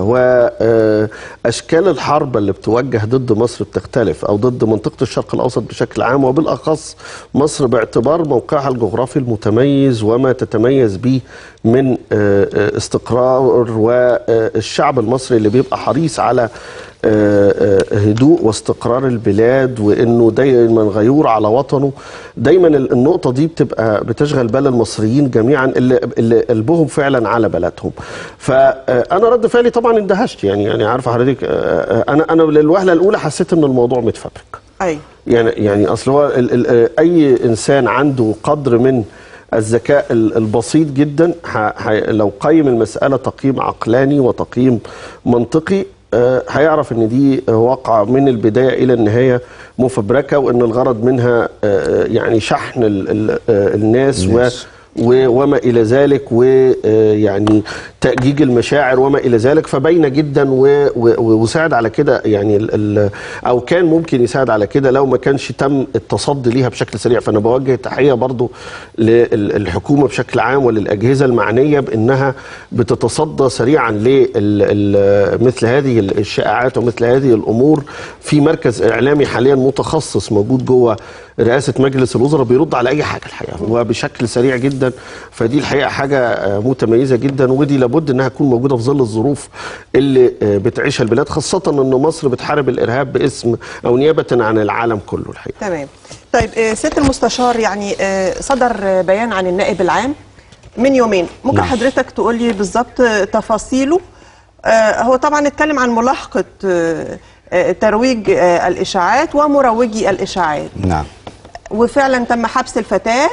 واشكال الحرب اللي بتوجه ضد مصر بتختلف او ضد منطقه الشرق الاوسط بشكل عام وبالاخص مصر باعتبار موقعها الجغرافي المتميز وما تتميز به من آه، آه، استقرار والشعب المصري اللي بيبقى حريص على آه، آه، هدوء واستقرار البلاد وانه دايما غيور على وطنه دايما ال- النقطه دي بتبقى بتشغل بال المصريين جميعا اللي, اللي قلبهم فعلا على بلدهم فانا رد فعلي طبعا اندهشت يعني يعني عارفه حضرتك آه، آه، انا انا للوهله الاولى حسيت ان الموضوع متفبرك
اي
يعني يعني اصل هو ال- ال- آه، اي انسان عنده قدر من الذكاء ال- البسيط جدا ح- ح- لو قيم المساله تقييم عقلاني وتقييم منطقي آه، هيعرف ان دي واقعه من البدايه الى النهايه مفبركه وان الغرض منها آه، يعني شحن ال- ال- آه، الناس و
الناس.
و- وما الى ذلك ويعني تأجيج المشاعر وما الى ذلك فباينه جدا و- و- وساعد على كده يعني ال- ال- او كان ممكن يساعد على كده لو ما كانش تم التصدي ليها بشكل سريع فانا بوجه تحيه برضو للحكومه بشكل عام وللاجهزه المعنيه بانها بتتصدى سريعا لمثل هذه الشائعات ومثل هذه الامور في مركز اعلامي حاليا متخصص موجود جوه رئاسه مجلس الوزراء بيرد على اي حاجه الحقيقه وبشكل سريع جدا فدي الحقيقه حاجه آه، متميزه جدا ودي لابد انها تكون موجوده في ظل الظروف اللي آه، بتعيشها البلاد خاصه ان مصر بتحارب الارهاب باسم او نيابه عن العالم كله الحقيقه
تمام طيب آه، سياده المستشار يعني آه، صدر آه، بيان عن النائب العام من يومين ممكن
نعم.
حضرتك تقول لي بالظبط آه، تفاصيله آه، هو طبعا اتكلم عن ملاحقه آه، آه، ترويج آه، الاشاعات ومروجي الاشاعات
نعم
وفعلا تم حبس الفتاه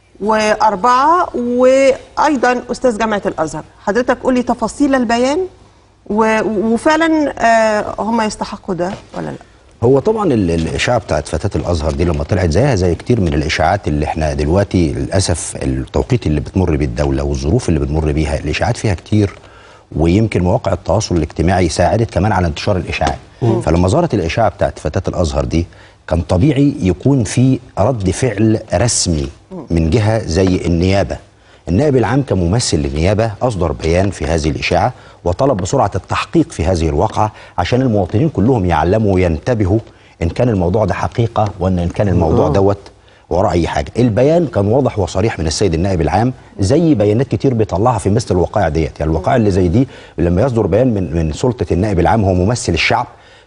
واربعه وايضا استاذ جامعه الازهر حضرتك قولي تفاصيل البيان و- وفعلا آه، هم يستحقوا ده ولا لا
هو طبعا ال- الاشاعه بتاعت فتاه الازهر دي لما طلعت زيها زي كتير من الاشاعات اللي احنا دلوقتي للاسف التوقيت اللي بتمر بيه الدوله والظروف اللي بتمر بيها الاشاعات فيها كتير ويمكن مواقع التواصل الاجتماعي ساعدت كمان على انتشار الاشاعات
مم.
فلما ظهرت الاشاعه بتاعت فتاه الازهر دي كان طبيعي يكون في رد فعل رسمي من جهه زي النيابه النائب العام كممثل للنيابه اصدر بيان في هذه الاشاعه وطلب بسرعه التحقيق في هذه الواقعه عشان المواطنين كلهم يعلموا وينتبهوا ان كان الموضوع ده حقيقه وان إن كان الموضوع
آه.
دوت وراء اي حاجه البيان كان واضح وصريح من السيد النائب العام زي بيانات كتير بيطلعها في مثل الوقائع ديت يعني الوقائع اللي زي دي لما يصدر بيان من من سلطه النائب العام هو ممثل الشعب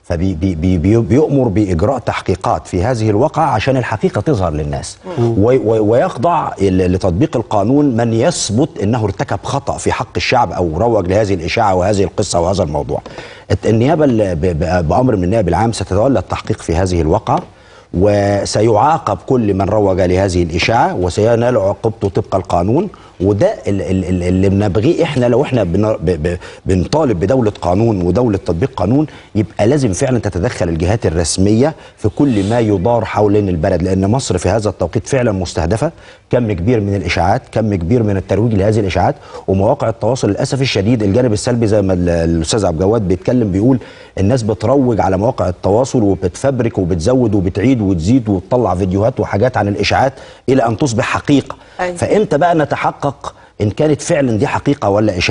فبيؤمر باجراء تحقيقات في هذه الواقعه عشان الحقيقه تظهر للناس
مم.
و- و- ويخضع ال- لتطبيق القانون من يثبت انه ارتكب خطا في حق الشعب او روج لهذه الاشاعه وهذه القصه وهذا الموضوع. الت- النيابه ال- ب- ب- بامر من النائب العام ستتولى التحقيق في هذه الواقعه وسيعاقب كل من روج لهذه الاشاعه وسينال عقوبته طبق القانون وده ال- ال- ال- اللي بنبغيه احنا لو احنا بن- ب- ب- بنطالب بدوله قانون ودوله تطبيق قانون يبقى لازم فعلا تتدخل الجهات الرسميه في كل ما يدار حوالين البلد لان مصر في هذا التوقيت فعلا مستهدفه كم كبير من الاشاعات كم كبير من الترويج لهذه الاشاعات ومواقع التواصل للاسف الشديد الجانب السلبي زي ما ال- الاستاذ عبد الجواد بيتكلم بيقول الناس بتروج على مواقع التواصل وبتفبرك وبتزود وبتعيد وتزيد وتطلع فيديوهات وحاجات عن الاشاعات الى ان تصبح حقيقه
أيوة.
فامتى بقى نتحقق ان كانت فعلا دي حقيقه ولا اشاعه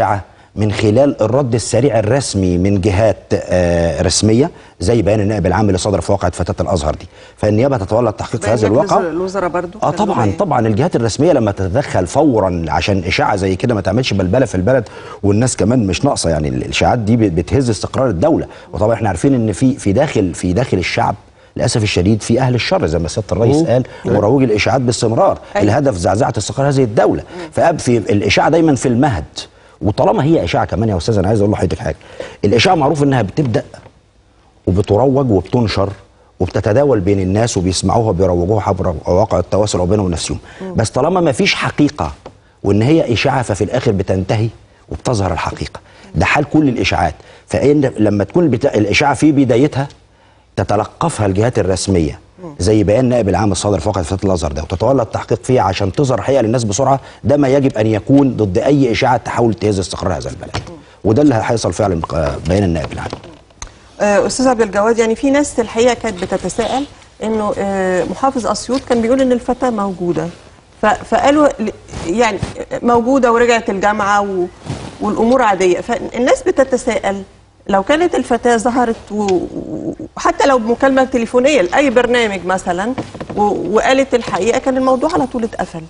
من خلال الرد السريع الرسمي من جهات آه، رسميه زي بيان النائب العام اللي صدر في واقعه فتاه الازهر دي فالنيابه تتولى التحقيق في هذا الواقع
الوزراء برضو
اه
كانوا
طبعا
إيه؟
طبعا الجهات الرسميه لما تتدخل فورا عشان اشاعه زي كده ما تعملش بلبله في البلد والناس كمان مش ناقصه يعني الاشاعات دي بتهز استقرار الدوله وطبعا احنا عارفين ان في في داخل في داخل الشعب للاسف الشديد في اهل الشر زي ما سياده الرئيس
مم.
قال مروج الاشاعات باستمرار الهدف زعزعه استقرار هذه الدوله فاب في الاشاعه دايما في المهد وطالما هي اشاعه كمان يا استاذ انا عايز اقول لحضرتك حاجه الاشاعه معروف انها بتبدا وبتروج وبتنشر وبتتداول بين الناس وبيسمعوها وبيروجوها عبر مواقع التواصل او بينهم نفسهم بس طالما ما فيش حقيقه وان هي اشاعه ففي الاخر بتنتهي وبتظهر الحقيقه ده حال كل الاشاعات فان لما تكون البتا... الاشاعه في بدايتها تتلقفها الجهات الرسميه زي بيان نائب العام الصادر في وقعه فتاه الازهر ده وتتولى التحقيق فيها عشان تظهر حقيقه للناس بسرعه ده ما يجب ان يكون ضد اي اشاعه تحاول تهز استقرار هذا البلد وده اللي هيحصل فعلا آه، بيان النائب العام
آه، استاذ عبد الجواد يعني في ناس الحقيقه كانت بتتساءل انه آه، محافظ اسيوط كان بيقول ان الفتاه موجوده ف- فقالوا ل- يعني موجوده ورجعت الجامعه و- والامور عاديه فالناس بتتساءل لو كانت الفتاه ظهرت و- و- وحتى لو بمكالمه تليفونيه لاي برنامج مثلا و- وقالت الحقيقه كان الموضوع على طول اتقفل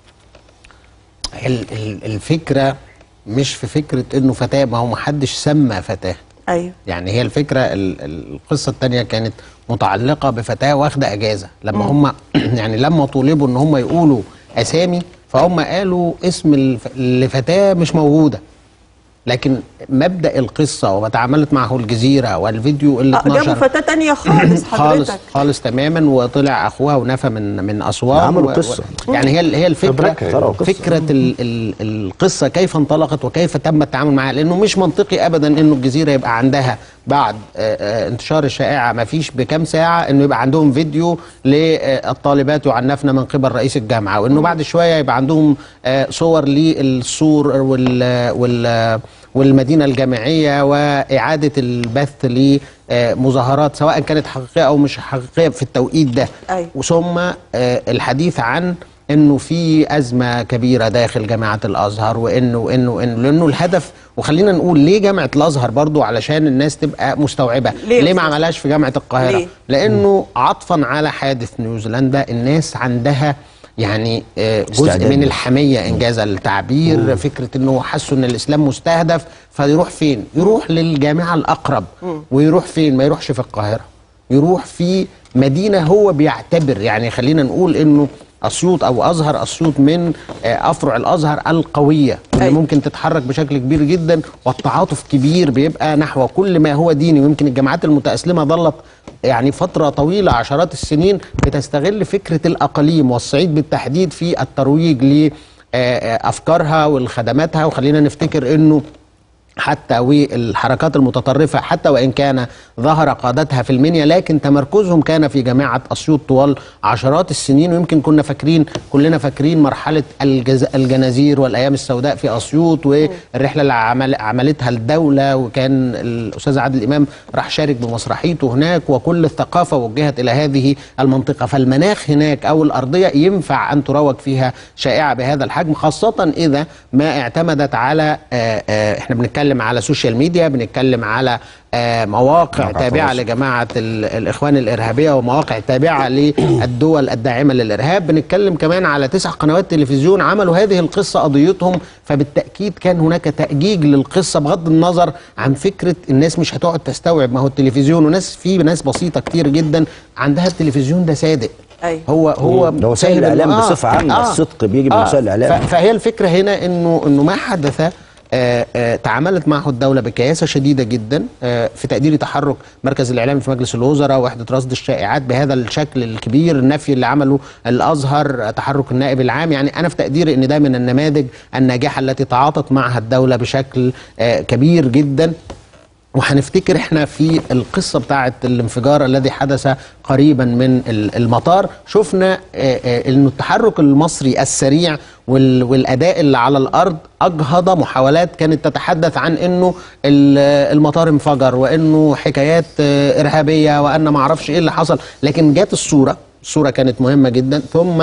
ال- ال- الفكره مش في فكره انه فتاه ما هو محدش سمى فتاه
ايوه
يعني هي الفكره ال- ال- القصه الثانيه كانت متعلقه بفتاه واخده اجازه لما
مم.
هم يعني لما طولبوا ان هم يقولوا اسامي فهم قالوا اسم الف- لفتاه مش موجوده لكن مبدا القصه وما تعاملت معه الجزيره والفيديو اللي
آه، جابوا
اتنشر
فتاه تانية خالص
خالص
حضرتك
خالص تماما وطلع اخوها ونفى من من اسوان
عملوا
و-
قصة.
و- يعني هي هي الفكره
فبركة. اخترعوا قصة.
فكره ال ال القصه كيف انطلقت وكيف تم التعامل معها لانه مش منطقي ابدا انه الجزيره يبقى عندها بعد آه، آه، انتشار الشائعه ما فيش بكام ساعه انه يبقى عندهم فيديو للطالبات يعنفن من قبل رئيس الجامعه وانه بعد شويه يبقى عندهم آه، صور للسور وال وال والمدينه الجامعيه واعاده البث لمظاهرات سواء كانت حقيقيه او مش حقيقيه في التوقيت ده
أيوة.
ثم آه، الحديث عن انه في ازمه كبيره داخل جامعه الازهر وانه وانه وانه لانه الهدف وخلينا نقول ليه جامعه الازهر برضو علشان الناس تبقى مستوعبه
ليه
ليه ما
أستاذ؟
عملهاش في جامعه القاهره
ليه؟
لانه عطفا على حادث نيوزيلندا الناس عندها يعني آه، جزء
استعداد.
من الحميه انجاز التعبير فكره انه حسوا ان الاسلام مستهدف فيروح فين يروح للجامعه الاقرب ويروح فين ما يروحش في القاهره يروح في مدينه هو بيعتبر يعني خلينا نقول انه اسيوط او ازهر اسيوط من آه، افرع الازهر القويه اللي ممكن تتحرك بشكل كبير جدا والتعاطف كبير بيبقى نحو كل ما هو ديني ويمكن الجامعات المتاسلمه ظلت يعني فتره طويله عشرات السنين بتستغل فكره الاقاليم والصعيد بالتحديد في الترويج لافكارها والخدماتها وخلينا نفتكر انه حتى والحركات المتطرفة حتى وإن كان ظهر قادتها في المنيا لكن تمركزهم كان في جامعة أسيوط طوال عشرات السنين ويمكن كنا فاكرين كلنا فاكرين مرحلة الجز... الجنازير والأيام السوداء في أسيوط والرحلة اللي عمل... عملتها الدولة وكان الأستاذ عادل إمام راح شارك بمسرحيته هناك وكل الثقافة وجهت إلى هذه المنطقة فالمناخ هناك أو الأرضية ينفع أن تروج فيها شائعة بهذا الحجم خاصة إذا ما اعتمدت على آه، آه، إحنا بنتكلم على سوشيال ميديا بنتكلم على آه، مواقع
مواقع
تابعة
تواصل.
لجماعة ال- الإخوان الإرهابية ومواقع تابعة للدول الداعمة للإرهاب بنتكلم كمان على تسع قنوات تلفزيون عملوا هذه القصة قضيتهم فبالتأكيد كان هناك تأجيج للقصة بغض النظر عن فكرة الناس مش هتقعد تستوعب ما هو التلفزيون وناس في ناس بسيطة كتير جدا عندها التلفزيون ده صادق
أيوة.
هو هو
ده وسائل
فاهم
الإعلام
إنه-
بصفة عامة، الصدق بيجي من وسائل الإعلام.
ف- فهي الفكره هنا انه انه ما حدث آه، آه، تعاملت معه الدولة بكياسة شديدة جدا آه، في تقدير تحرك مركز الإعلام في مجلس الوزراء وحدة رصد الشائعات بهذا الشكل الكبير النفي اللي عمله الأزهر آه، تحرك النائب العام يعني أنا في تقديري أن ده من النماذج الناجحة التي تعاطت معها الدولة بشكل آه، كبير جدا وهنفتكر احنا في القصة بتاعة الانفجار الذي حدث قريبا من ال- المطار شفنا آه، آه، انه التحرك المصري السريع وال- والاداء اللي على الارض اجهض محاولات كانت تتحدث عن انه ال- المطار انفجر وانه حكايات آه، ارهابية وان ما اعرفش ايه اللي حصل لكن جات الصورة الصورة كانت مهمة جدا ثم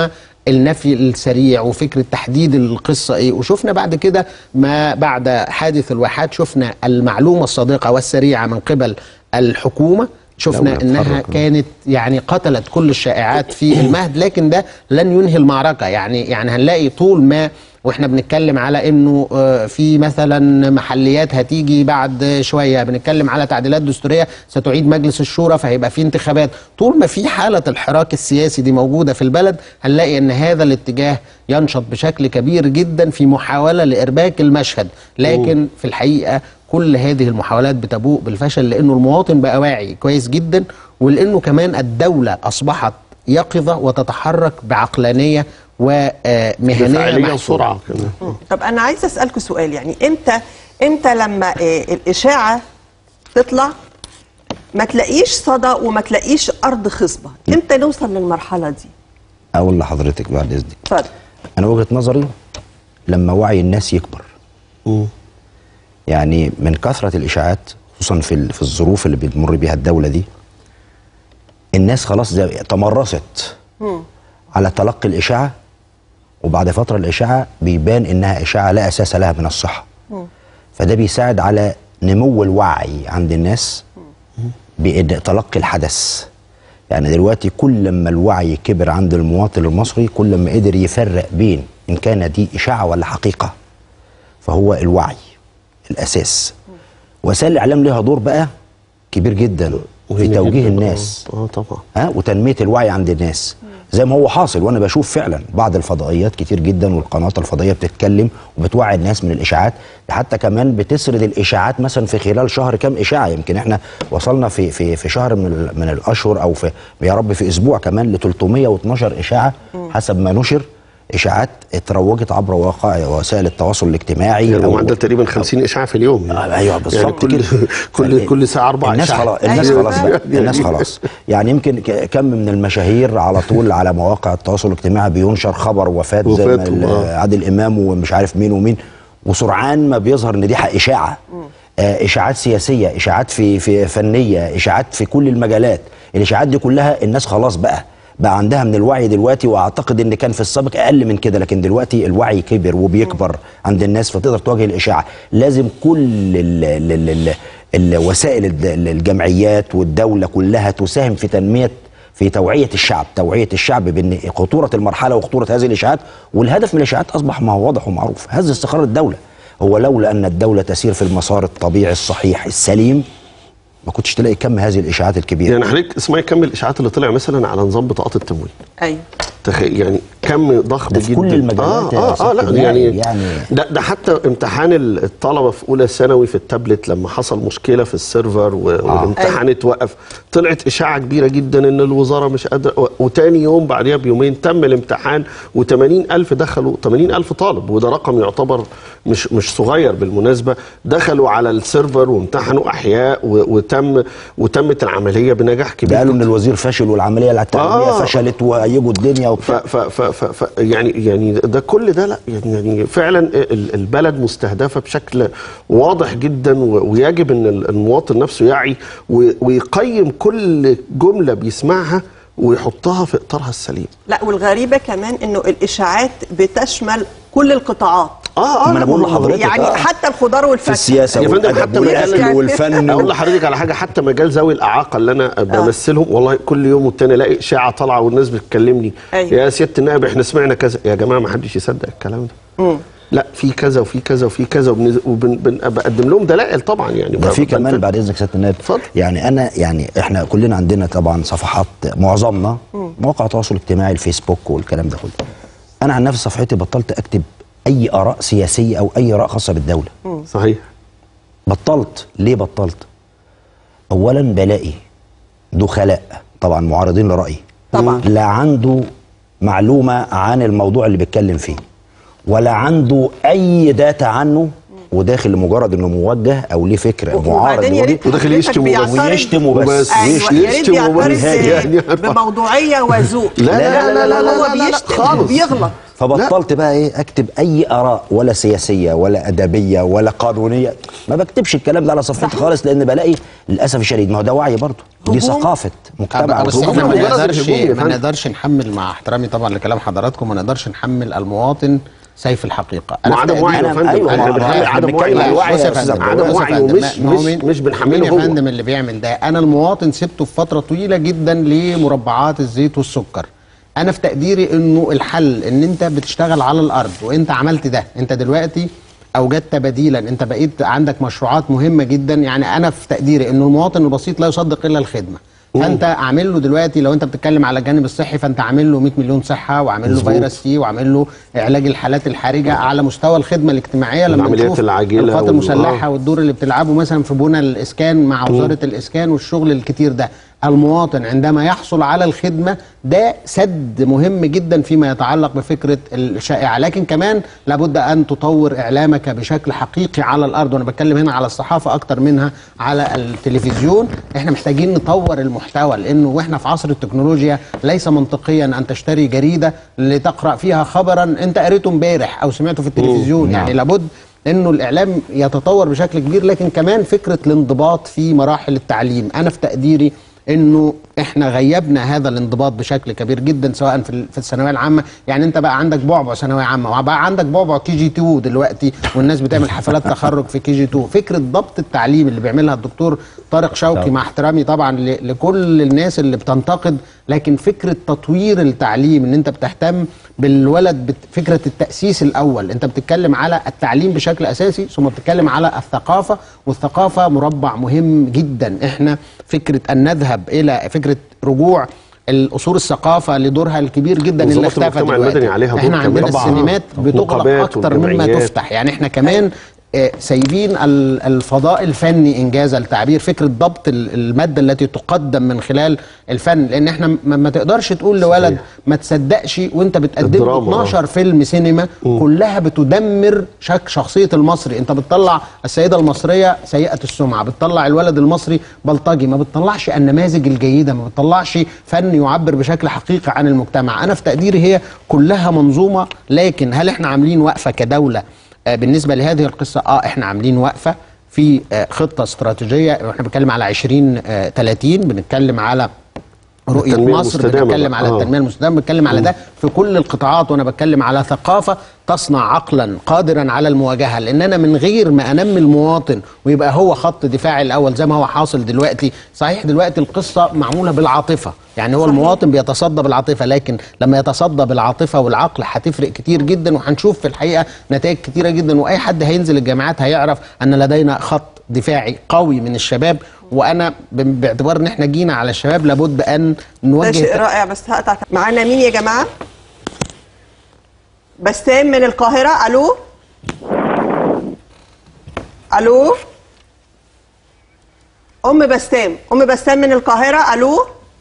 النفي السريع وفكره تحديد القصه ايه وشفنا بعد كده ما بعد حادث الواحات شفنا المعلومه الصادقه والسريعه من قبل الحكومه شفنا
دولة
انها
تحرك.
كانت يعني قتلت كل الشائعات في المهد لكن ده لن ينهي المعركه يعني يعني هنلاقي طول ما واحنا بنتكلم على انه آه، في مثلا محليات هتيجي بعد شويه بنتكلم على تعديلات دستوريه ستعيد مجلس الشورى فهيبقى في انتخابات طول ما في حاله الحراك السياسي دي موجوده في البلد هنلاقي ان هذا الاتجاه ينشط بشكل كبير جدا في محاوله لارباك المشهد لكن في الحقيقه كل هذه المحاولات بتبوء بالفشل لانه المواطن بقى واعي كويس جدا ولانه كمان الدوله اصبحت يقظه وتتحرك بعقلانيه ومهنيه
بفاعلية
محسوبة.
وسرعة
طب انا عايزه اسالكوا سؤال يعني امتى امتى لما آه، الاشاعه تطلع ما تلاقيش صدى وما تلاقيش ارض خصبه امتى نوصل للمرحله دي
اقول لحضرتك بعد اذنك
اتفضل
انا وجهه نظري لما وعي الناس يكبر يعني من كثره الاشاعات خصوصا في ال- في الظروف اللي بتمر بيها الدوله دي الناس خلاص زي- تمرست على تلقي الاشاعه وبعد فتره الاشاعه بيبان انها اشاعه لا اساس لها من الصحه فده بيساعد على نمو الوعي عند الناس بتلقي الحدث يعني دلوقتي كل ما الوعي كبر عند المواطن المصري كل ما قدر يفرق بين ان كان دي اشاعه ولا حقيقه فهو الوعي الاساس وسائل الاعلام لها دور بقى كبير جدا في
مهم
توجيه
جداً.
الناس
اه طبعا
ها وتنميه الوعي عند الناس زي ما هو حاصل وانا بشوف فعلا بعض الفضائيات كتير جدا والقنوات الفضائيه بتتكلم وبتوعي الناس من الاشاعات ده حتى كمان بتسرد الاشاعات مثلا في خلال شهر كام اشاعه يمكن احنا وصلنا في في في شهر من ال- من الاشهر او في يا رب في اسبوع كمان ل 312 اشاعه حسب ما نشر اشاعات اتروجت عبر واقع وسائل التواصل الاجتماعي
يعني
أو-
معدل تقريبا 50 اشاعه في اليوم يعني.
ايوه بالظبط
يعني كل
كده.
كل كل ساعه اربع
الناس
اشاعات
خلاص الناس خلاص بقى الناس خلاص يعني يمكن ك- كم من المشاهير على طول على مواقع التواصل الاجتماعي بينشر خبر وفاه زي ما
وفاته،
ال-
آه.
عادل امام ومش عارف مين ومين وسرعان ما بيظهر ان دي حق اشاعه آه، اشاعات سياسيه اشاعات في في فنيه اشاعات في كل المجالات الاشاعات دي كلها الناس خلاص بقى بقى عندها من الوعي دلوقتي واعتقد ان كان في السابق اقل من كده لكن دلوقتي الوعي كبر وبيكبر عند الناس فتقدر تواجه الاشاعه لازم كل ال ال ال ال الوسائل الد- الجمعيات والدوله كلها تساهم في تنميه في توعيه الشعب توعيه الشعب بان خطوره المرحله وخطوره هذه الاشاعات والهدف من الاشاعات اصبح ما هو واضح ومعروف هذا استقرار الدوله هو لولا ان الدوله تسير في المسار الطبيعي الصحيح السليم ما كنتش تلاقي كم هذه الاشاعات الكبيره
يعني حضرتك اسمعي كم الاشاعات اللي طلع مثلا على نظام بطاقات التموين
ايوه
تخيل يعني كم ضخم
ده في
جدا
كل المجالات يا
اه اه,
سيادة
آه لا
النائب،
يعني,
يعني
ده, ده حتى امتحان الطلبه في اولى ثانوي في التابلت لما حصل مشكله في السيرفر و- والامتحان اتوقف طلعت اشاعه كبيره جدا ان الوزاره مش قادره و- وتاني يوم بعدها بيومين تم الامتحان و80 الف دخلوا 80 الف طالب وده رقم يعتبر مش مش صغير بالمناسبه دخلوا على السيرفر وامتحنوا احياء و- وتم وتمت العمليه بنجاح كبير
ده قالوا ان الوزير فشل والعمليه التعليميه
آه.
فشلت وهيجوا الدنيا وبتاع
ف ف ف ف يعني يعني ده كل ده لا يعني يعني فعلا ال- البلد مستهدفه بشكل واضح جدا و- ويجب ان ال- المواطن نفسه يعي و- ويقيم كل جمله بيسمعها ويحطها في اطارها السليم
لا والغريبه كمان انه الاشاعات بتشمل كل القطاعات
اه
ما أنا بقول لحضرتك،
يعني
آه.
حتى الخضار
في
والفاكهه
السياسه
يا فندم
والادب
حتى
والاكل
مجال
والفن
اقول لحضرتك على حاجه حتى مجال ذوي الاعاقه اللي انا بمثلهم والله كل يوم والتاني الاقي اشاعه طالعه والناس بتكلمني
أيوة.
يا سياده النائب احنا سمعنا كذا يا جماعه ما حدش يصدق الكلام ده
مم.
لا في كذا وفي كذا وفي كذا وبقدم لهم دلائل طبعا يعني
ده في
ب-
كمان
ب-
بعد اذنك سياده النائب يعني انا يعني احنا كلنا عندنا طبعا صفحات معظمنا مواقع التواصل الاجتماعي الفيسبوك والكلام ده كله انا عن نفسي صفحتي بطلت اكتب اي اراء سياسيه او اي اراء خاصه بالدوله
صحيح
بطلت ليه بطلت اولا بلاقي دخلاء طبعا معارضين لرايي
طبعا
لا عنده معلومه عن الموضوع اللي بيتكلم فيه ولا عنده اي داتا عنه وداخل لمجرد انه موجه او ليه فكر معارض
وبعدين يا ريت
وداخل
حضرتك
يشتم وبس.
بيعترض-
ويشتم وبس
ايوه يا ريت
يشتم وبس.
بيعترض
يعني
بموضوعيه وذوق
لا لا لا لا لا
هو
لا لا
بيشتم
خالص.
وبيغلط
فبطلت بقى ايه اكتب اي اراء ولا سياسيه ولا ادبيه ولا قانونيه ما بكتبش الكلام ده على صفحتي خالص لان بلاقي للاسف الشديد ما هو ده وعي برضه دي ثقافه مجتمع
بس
وثقافة
احنا ما
مجتمع.
نقدرش ما نقدرش نحمل مع احترامي طبعا لكلام حضراتكم ما نقدرش نحمل المواطن سيف الحقيقه
ما عدم
في
وعي يا
تقديري-
فندم.
أيوة،
احنا
ما-
بنحمل
إحنا
عدم
بنتكلم
وعي.
على-
وعي
بص
يا
يا
أستاذ
فندم،
عبد
بص يا
الوهاب.
فندم،
ومش-
ما هو
مش-
مين-
مش بنحمله
مين
هو.
يا فندم اللي بيعمل ده انا المواطن سبته في فتره طويله جدا لمربعات الزيت والسكر انا في تقديري انه الحل ان انت بتشتغل على الارض وانت عملت ده انت دلوقتي اوجدت بديلا انت بقيت عندك مشروعات مهمه جدا يعني انا في تقديري انه المواطن البسيط لا يصدق الا الخدمه فانت عامل له دلوقتي لو انت بتتكلم على الجانب الصحي فانت عامل له 100 مليون صحه وعامل له
مظبوط.
فيروس سي وعامل له علاج الحالات الحرجه على مستوى الخدمه الاجتماعيه لما
العمليات
نشوف
العاجلة
القوات
وال-
المسلحه
آه.
والدور اللي بتلعبه مثلا في بنى الاسكان مع وزاره الاسكان والشغل الكتير ده المواطن عندما يحصل على الخدمه ده سد مهم جدا فيما يتعلق بفكره الشائعه لكن كمان لابد ان تطور اعلامك بشكل حقيقي على الارض وانا بتكلم هنا على الصحافه اكتر منها على التلفزيون احنا محتاجين نطور المحتوى لانه واحنا في عصر التكنولوجيا ليس منطقيا ان تشتري جريده لتقرا فيها خبرا انت قريته امبارح او سمعته في التلفزيون
مم.
يعني
نعم.
لابد انه الاعلام يتطور بشكل كبير لكن كمان فكره الانضباط في مراحل التعليم انا في تقديري انه احنا غيبنا هذا الانضباط بشكل كبير جدا سواء في ال- في الثانويه العامه يعني انت بقى عندك بعبع ثانويه عامه وبقى عندك بعبع كي جي 2 دلوقتي والناس بتعمل حفلات تخرج في كي جي 2 فكره ضبط التعليم اللي بيعملها الدكتور طارق شوقي
طبعا.
مع احترامي طبعا ل- لكل الناس اللي بتنتقد لكن فكره تطوير التعليم ان انت بتهتم بالولد بت... فكره التاسيس الاول انت بتتكلم على التعليم بشكل اساسي ثم بتتكلم على الثقافه والثقافه مربع مهم جدا احنا فكره ان نذهب الى فكره رجوع الاصول الثقافه لدورها الكبير جدا اللي
منظمات
اختفى
المجتمع
دلوقتي
المدني عليها دور
احنا عندنا
كبير. طبعاً.
السينمات بتغلق
النقابات
اكتر مما
والجمعيات.
تفتح يعني احنا كمان آه، سايبين ال- الفضاء الفني انجاز التعبير فكره ضبط ال- الماده التي تقدم من خلال الفن لان احنا ما, ما تقدرش تقول لولد ما تصدقش وانت بتقدم له
الدراما، آه.
12 فيلم سينما كلها بتدمر شك شخصيه المصري انت بتطلع السيده المصريه سيئه السمعه بتطلع الولد المصري بلطجي ما بتطلعش النماذج الجيده ما بتطلعش فن يعبر بشكل حقيقي عن المجتمع انا في تقديري هي كلها منظومه لكن هل احنا عاملين وقفه كدوله آه، بالنسبه لهذه القصه اه احنا عاملين وقفه في آه، خطه استراتيجيه احنا بنتكلم على 20 آه، 30 بنتكلم على رؤيه
التنمية
مصر
المستدامة
بنتكلم
بقى.
على
آه.
التنميه المستدامه بنتكلم على ده في كل القطاعات وانا بتكلم على ثقافه تصنع عقلا قادرا على المواجهه لان انا من غير ما انمي المواطن ويبقى هو خط دفاعي الاول زي ما هو حاصل دلوقتي صحيح دلوقتي القصه معموله بالعاطفه يعني هو المواطن بيتصدى بالعاطفه لكن لما يتصدى بالعاطفه والعقل هتفرق كتير جدا وهنشوف في الحقيقه نتائج كتيره جدا واي حد هينزل الجامعات هيعرف ان لدينا خط دفاعي قوي من الشباب وانا ب- باعتبار ان احنا جينا على الشباب لابد ان
ده
نوجه
شيء رائع بس هقطع معانا مين يا جماعه بسام من القاهره الو الو ام بسام ام بسام من القاهره الو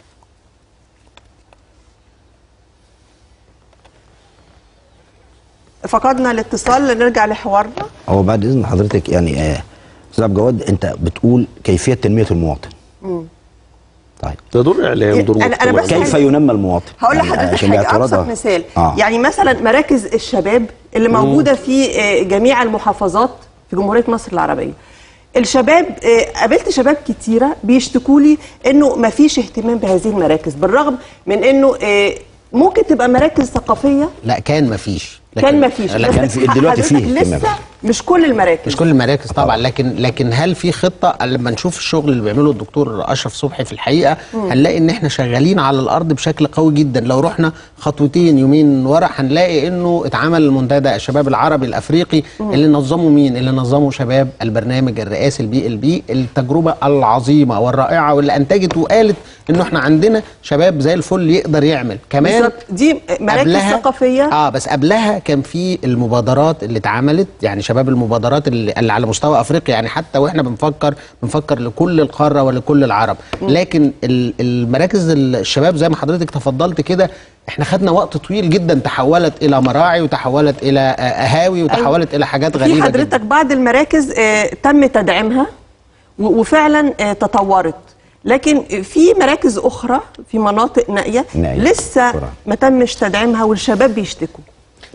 فقدنا الاتصال نرجع لحوارنا
هو بعد اذن حضرتك يعني آه، استاذ عبد الجواد انت بتقول كيفيه تنميه المواطن
مم.
طيب
ده دور اعلام دور
أنا- أنا
مجتمع
بس
كيف
عايز-
ينمى المواطن
هقول
يعني
لحضرتك
عشان
حاجه
الاعتراض
ابسط
آه.
مثال
آه.
يعني مثلا مراكز الشباب اللي
مم.
موجوده في آه، جميع المحافظات في جمهوريه مصر العربيه الشباب آه، قابلت شباب كتيره بيشتكوا لي انه ما فيش اهتمام بهذه المراكز بالرغم من انه آه، ممكن تبقى مراكز ثقافيه
لا كان مفيش
كان ما فيش
لا كان في دلوقتي فيه
لسه
اهتمام
مش كل المراكز
مش كل المراكز طبعا لكن لكن هل في خطه لما نشوف الشغل اللي بيعمله الدكتور اشرف صبحي في الحقيقه
مم.
هنلاقي ان احنا شغالين على الارض بشكل قوي جدا لو رحنا خطوتين يومين ورا هنلاقي انه اتعمل المنتدى الشباب العربي الافريقي
مم.
اللي نظمه مين اللي نظمه شباب البرنامج الرئاسي البي ال بي التجربه العظيمه والرائعه واللي انتجت وقالت انه احنا عندنا شباب زي الفل يقدر يعمل كمان
بالظبط دي مراكز
قبلها-
ثقافيه
اه بس قبلها كان في المبادرات اللي اتعملت يعني شباب المبادرات اللي, اللي على مستوى افريقيا يعني حتى واحنا بنفكر بنفكر لكل القاره ولكل العرب
مم.
لكن ال- المراكز الشباب زي ما حضرتك تفضلت كده احنا خدنا وقت طويل جدا تحولت الى مراعي وتحولت الى آه، اهاوي وتحولت الى حاجات
في
غريبه جدا
حضرتك بعض المراكز آه، تم تدعيمها و- وفعلا آه، تطورت لكن في مراكز اخرى في مناطق نائيه
نائية.
لسه ما تمش تدعيمها والشباب بيشتكوا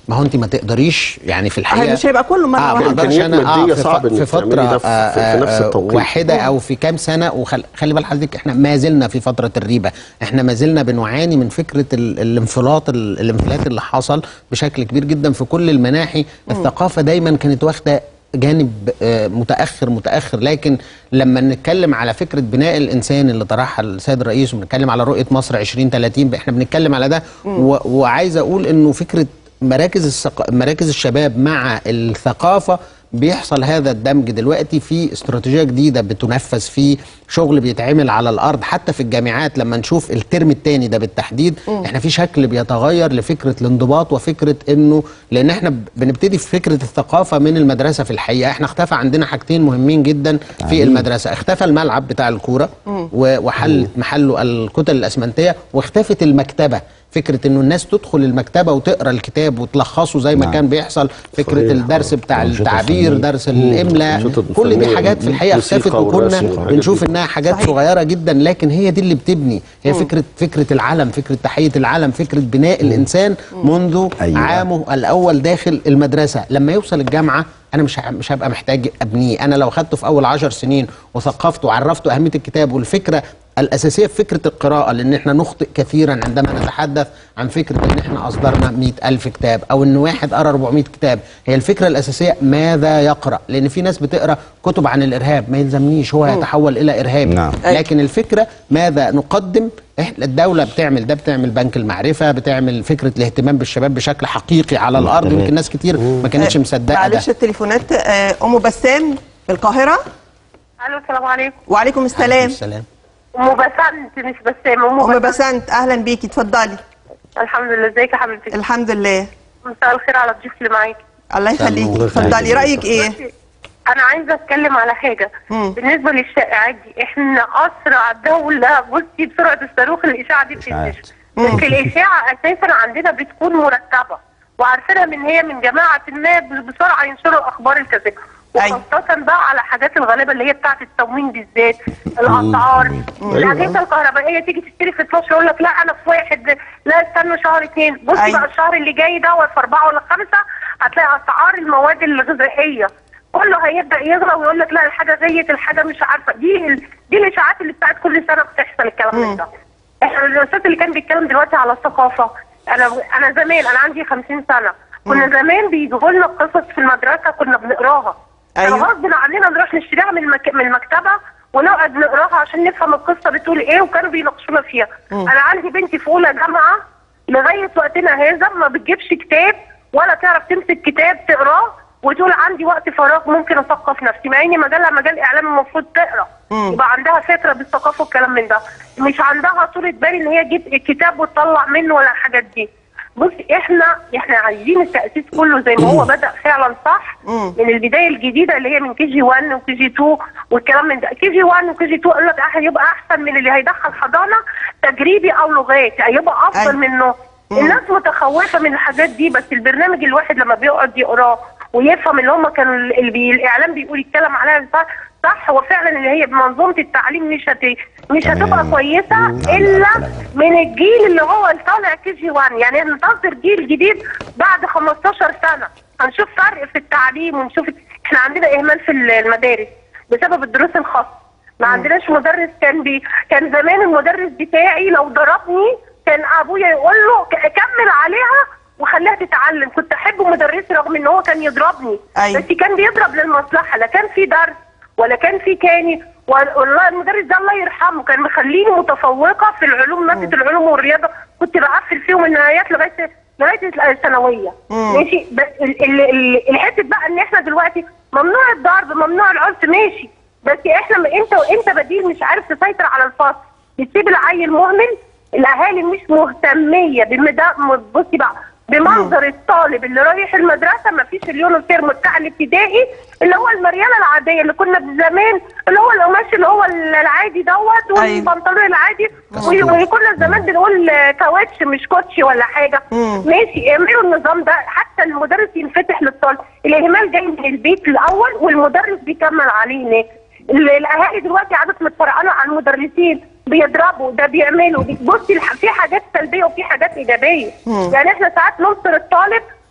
ما هو انت ما تقدريش يعني في الحقيقه
مش هيبقى كله مرة
آه ما
واحدة.
اقدرش
إمكانيات
انا اه
مادية
في,
صعب
ف-
إنك
في فتره
تعملي ده في-
آه،
في- في نفس
آه،
التوقيت.
واحده او في كام سنه وخلي خلي بال حضرتك احنا ما زلنا في فتره الريبه احنا ما زلنا بنعاني من فكره ال- الانفلاط ال- الانفلات اللي حصل بشكل كبير جدا في كل المناحي الثقافه دايما كانت واخده جانب آه، متاخر متاخر لكن لما نتكلم على فكره بناء الانسان اللي طرحها السيد الرئيس وبنتكلم على رؤيه مصر 2030 احنا بنتكلم على ده و- وعايز اقول انه فكره مراكز السق... مراكز الشباب مع الثقافه بيحصل هذا الدمج دلوقتي في استراتيجيه جديده بتنفذ في شغل بيتعمل على الارض حتى في الجامعات لما نشوف الترم الثاني ده بالتحديد
مم.
احنا في شكل بيتغير لفكره الانضباط وفكره انه لان احنا ب- بنبتدي في فكره الثقافه من المدرسه في الحقيقه احنا اختفى عندنا حاجتين مهمين جدا في
تعليم.
المدرسه اختفى الملعب بتاع الكوره
مم.
و- وحل محله الكتل الاسمنتيه واختفت المكتبه فكره انه الناس تدخل المكتبه وتقرا الكتاب وتلخصه زي ما
نعم.
كان بيحصل فكره
صحيح.
الدرس بتاع
الأنشطة
التعبير
الفنية.
درس
مم.
الاملاء
الأنشطة
كل دي
الفنية.
حاجات في الحقيقه
موسيقى
اختفت
ورسم
وكنا
والحاجات
بنشوف
دي.
انها حاجات
صحيح.
صغيره جدا لكن هي دي اللي بتبني هي
مم.
فكره فكره العلم فكره تحيه العلم فكره بناء الانسان منذ
أيوة.
عامه الاول داخل المدرسه لما يوصل الجامعه انا مش ه- مش هبقى محتاج ابنيه انا لو خدته في اول عشر سنين وثقفته وعرفته اهميه الكتاب والفكره الأساسية في فكرة القراءة لأن احنا نخطئ كثيرا عندما نتحدث عن فكرة أن احنا أصدرنا مئة ألف كتاب أو أن واحد قرأ 400 كتاب هي الفكرة الأساسية ماذا يقرأ لأن في ناس بتقرأ كتب عن الإرهاب ما يلزمنيش هو يتحول إلى إرهابي
نعم.
لكن الفكرة ماذا نقدم احنا الدولة بتعمل ده بتعمل بنك المعرفة بتعمل فكرة الاهتمام بالشباب بشكل حقيقي على الأرض
تمام.
يمكن ناس كتير ما كانتش
آه،
مصدقة ده
معلش التليفونات آه، ام بسام في القاهره
الو السلام عليكم
وعليكم السلام
السلام
ام بسنت مش بسام ام
ام
بسنت
بسنت اهلا بيكي اتفضلي
الحمد لله ازيك يا حبيبتي
الحمد لله
مساء الخير على الضيوف اللي معاكي
الله يخليكي اتفضلي رايك ايه
بصي، انا عايزه اتكلم على حاجه
مم.
بالنسبه للشائعات دي احنا اسرع دوله بصي بسرعه الصاروخ الاشاعه دي بتنتشر بس الاشاعه اساسا عندنا بتكون مرتبه وعارفينها من هي من جماعه ما بسرعه ينشروا الاخبار الكاذبه وخاصة بقى على حاجات الغالبة اللي هي بتاعت التموين بالذات الأسعار الأجهزة الكهربائية تيجي تشتري في 12 يقول لك لا أنا في واحد لا استنوا شهر اتنين بصي
أيوة.
بقى الشهر اللي جاي دوت في أربعة ولا خمسة هتلاقي أسعار المواد الغذائية كله هيبدأ يغلى ويقول لك لا الحاجة غليت الحاجة مش عارفة دي ال- دي الإشاعات اللي بتاعت كل سنة بتحصل الكلام من ده احنا الأستاذ اللي كان بيتكلم دلوقتي على الثقافة أنا أنا زمان أنا عندي 50 سنة كنا زمان بيجيبوا لنا قصص في المدرسة كنا بنقراها
أيوة.
أيوة. غصب عننا نروح نشتريها من المك... من المكتبه ونقعد نقراها عشان نفهم القصه بتقول ايه وكانوا بيناقشونا فيها
مم.
انا عندي بنتي في اولى جامعه لغايه وقتنا هذا ما بتجيبش كتاب ولا تعرف تمسك كتاب تقراه وتقول عندي وقت فراغ ممكن اثقف نفسي مع ان مجله مجال اعلام المفروض تقرا
مم.
يبقى عندها فكره بالثقافه والكلام من ده مش عندها طولة بال ان هي تجيب الكتاب وتطلع منه ولا الحاجات دي بصي احنا احنا عايزين التاسيس كله زي ما هو بدا فعلا صح
مم.
من البدايه الجديده اللي هي من كي جي 1 وكي جي 2 والكلام من ده كي جي 1 وكي جي 2 قال لك اه هيبقى احسن من اللي هيدخل حضانه تجريبي او لغات هيبقى افضل
أيوة.
منه
مم.
الناس متخوفه من الحاجات دي بس البرنامج الواحد لما بيقعد يقراه ويفهم اللي هم كانوا اللي بي الاعلام بيقول يتكلم عليها صح صح هو فعلا اللي هي بمنظومه التعليم مش هت... مش هتبقى كويسه الا من الجيل اللي هو اللي طالع كي جي 1 يعني ننتظر جيل جديد بعد 15 سنه هنشوف فرق في التعليم ونشوف احنا عندنا اهمال في المدارس بسبب الدروس الخاصه ما عندناش مدرس كان بي كان زمان المدرس بتاعي لو ضربني كان ابويا يقول له ك- كمل عليها وخليها تتعلم كنت احب مدرسي رغم ان هو كان يضربني
أيوة.
بس كان بيضرب للمصلحه لا كان في درس ولا كان في كاني والله المدرس ده الله يرحمه كان مخليني متفوقه في العلوم ماده العلوم والرياضه كنت بقفل فيهم النهايات لغايه لغايه الثانويه
مم.
ماشي بس ال- ال- ال- الحته بقى ان احنا دلوقتي ممنوع الضرب ممنوع العنف ماشي بس احنا م- انت وانت بديل مش عارف تسيطر على الفصل بتسيب العيل مهمل الاهالي مش مهتميه بمدا بصي بقى بمنظر الطالب اللي رايح المدرسه ما فيش اليونيفورم بتاع الابتدائي اللي هو المرياله العاديه اللي كنا زمان اللي هو القماش اللي هو العادي دوت والبنطلون العادي و- وكنا زمان بنقول آه، كاوتش مش كوتشي ولا حاجه
مم.
ماشي اعملوا النظام ده حتى المدرس ينفتح للطالب الاهمال جاي من البيت الاول والمدرس بيكمل عليه هناك ال- الاهالي دلوقتي عادت متفرقانه عن المدرسين بيضربوا ده بيعملوا بصي الح- في حاجات سلبيه وفي حاجات ايجابيه
مم.
يعني احنا ساعات ننصر الطالب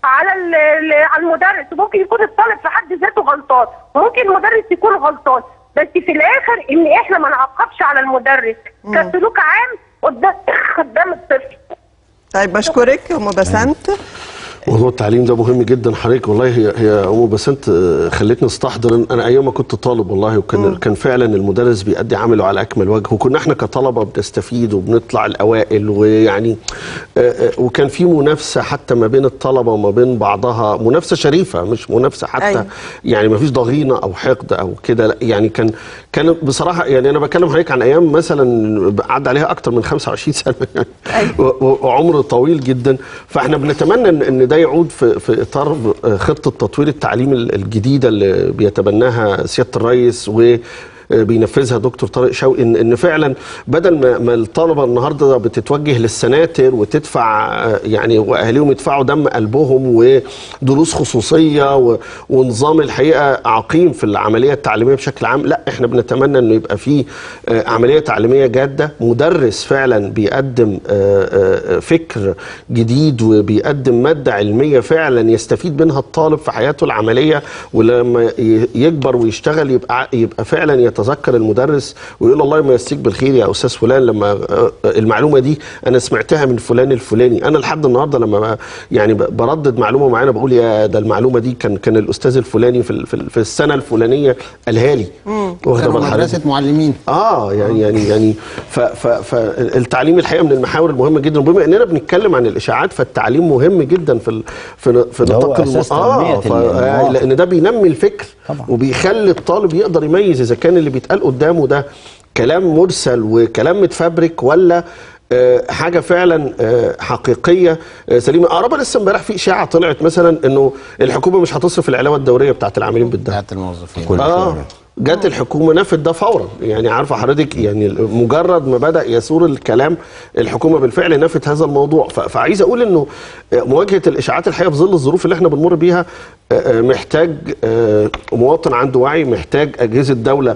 على ال- ال- على المدرس وممكن يكون الطالب في حد ذاته غلطان وممكن المدرس يكون غلطان بس في الاخر ان احنا ما نعاقبش على المدرس كسلوك عام قدام قدام الطفل
طيب بشكرك ام بسنت
موضوع التعليم ده مهم جدا حضرتك والله هي هي ام بسنت آه، خلتني استحضر إن انا ايام ما كنت طالب والله وكان كان فعلا المدرس بيأدي عمله على اكمل وجه وكنا احنا كطلبه بنستفيد وبنطلع الاوائل ويعني آه، آه، وكان في منافسه حتى ما بين الطلبه وما بين بعضها منافسه شريفه مش منافسه حتى
أيوة.
يعني ما فيش ضغينه او حقد او كده لا، يعني كان كان بصراحه يعني انا بكلم حضرتك عن ايام مثلا عدى عليها اكتر من 25 سنه يعني و- و- وعمر طويل جدا فاحنا بنتمنى ان ان ده يعود في في اطار خطه تطوير التعليم ال- الجديده اللي بيتبناها سياده الرئيس و بينفذها دكتور طارق شوقي ان ان فعلا بدل ما, ما الطلبه النهارده بتتوجه للسناتر وتدفع آه، يعني واهاليهم يدفعوا دم قلبهم ودروس خصوصيه و- ونظام الحقيقه عقيم في العمليه التعليميه بشكل عام لا احنا بنتمنى انه يبقى في آه، عمليه تعليميه جاده مدرس فعلا بيقدم آه، آه، فكر جديد وبيقدم ماده علميه فعلا يستفيد منها الطالب في حياته العمليه ولما ي- يكبر ويشتغل يبقى يبقى فعلا يتذكر المدرس ويقول الله ما يمسيك بالخير يا استاذ فلان لما آه، آه، المعلومه دي انا سمعتها من فلان الفلاني انا لحد النهارده لما ب- يعني ب- بردد معلومه معينه بقول يا ده المعلومه دي كان كان الاستاذ الفلاني في ال- في ال- في السنه الفلانيه قالها لي واخده
كانوا
بال حضرتك؟
مدرسه معلمين
اه يعني يعني يعني ف- ف- فالتعليم الحقيقه من المحاور المهمه جدا وبما اننا بنتكلم عن الاشاعات فالتعليم مهم جدا في ال- في في
ده هو
نطاق الم-
أساس
اه
تنمية
ف-
المواطن.
لان ده بينمي الفكر وبيخلي الطالب يقدر يميز اذا كان اللي بيتقال قدامه ده كلام مرسل وكلام متفبرك ولا آه، حاجه فعلا آه، حقيقيه آه، سليمه قرابه لسه امبارح في اشاعه طلعت مثلا انه الحكومه مش هتصرف العلاوه الدوريه بتاعت العاملين بالدعم
بتاعت الموظفين
اه جت الحكومه نفت ده فورا يعني عارفه حضرتك يعني مجرد ما بدا يثور الكلام الحكومه بالفعل نفت هذا الموضوع ف- فعايز اقول انه مواجهه الاشاعات الحقيقه في ظل الظروف اللي احنا بنمر بيها آه، آه، محتاج آه، مواطن عنده وعي محتاج اجهزه دوله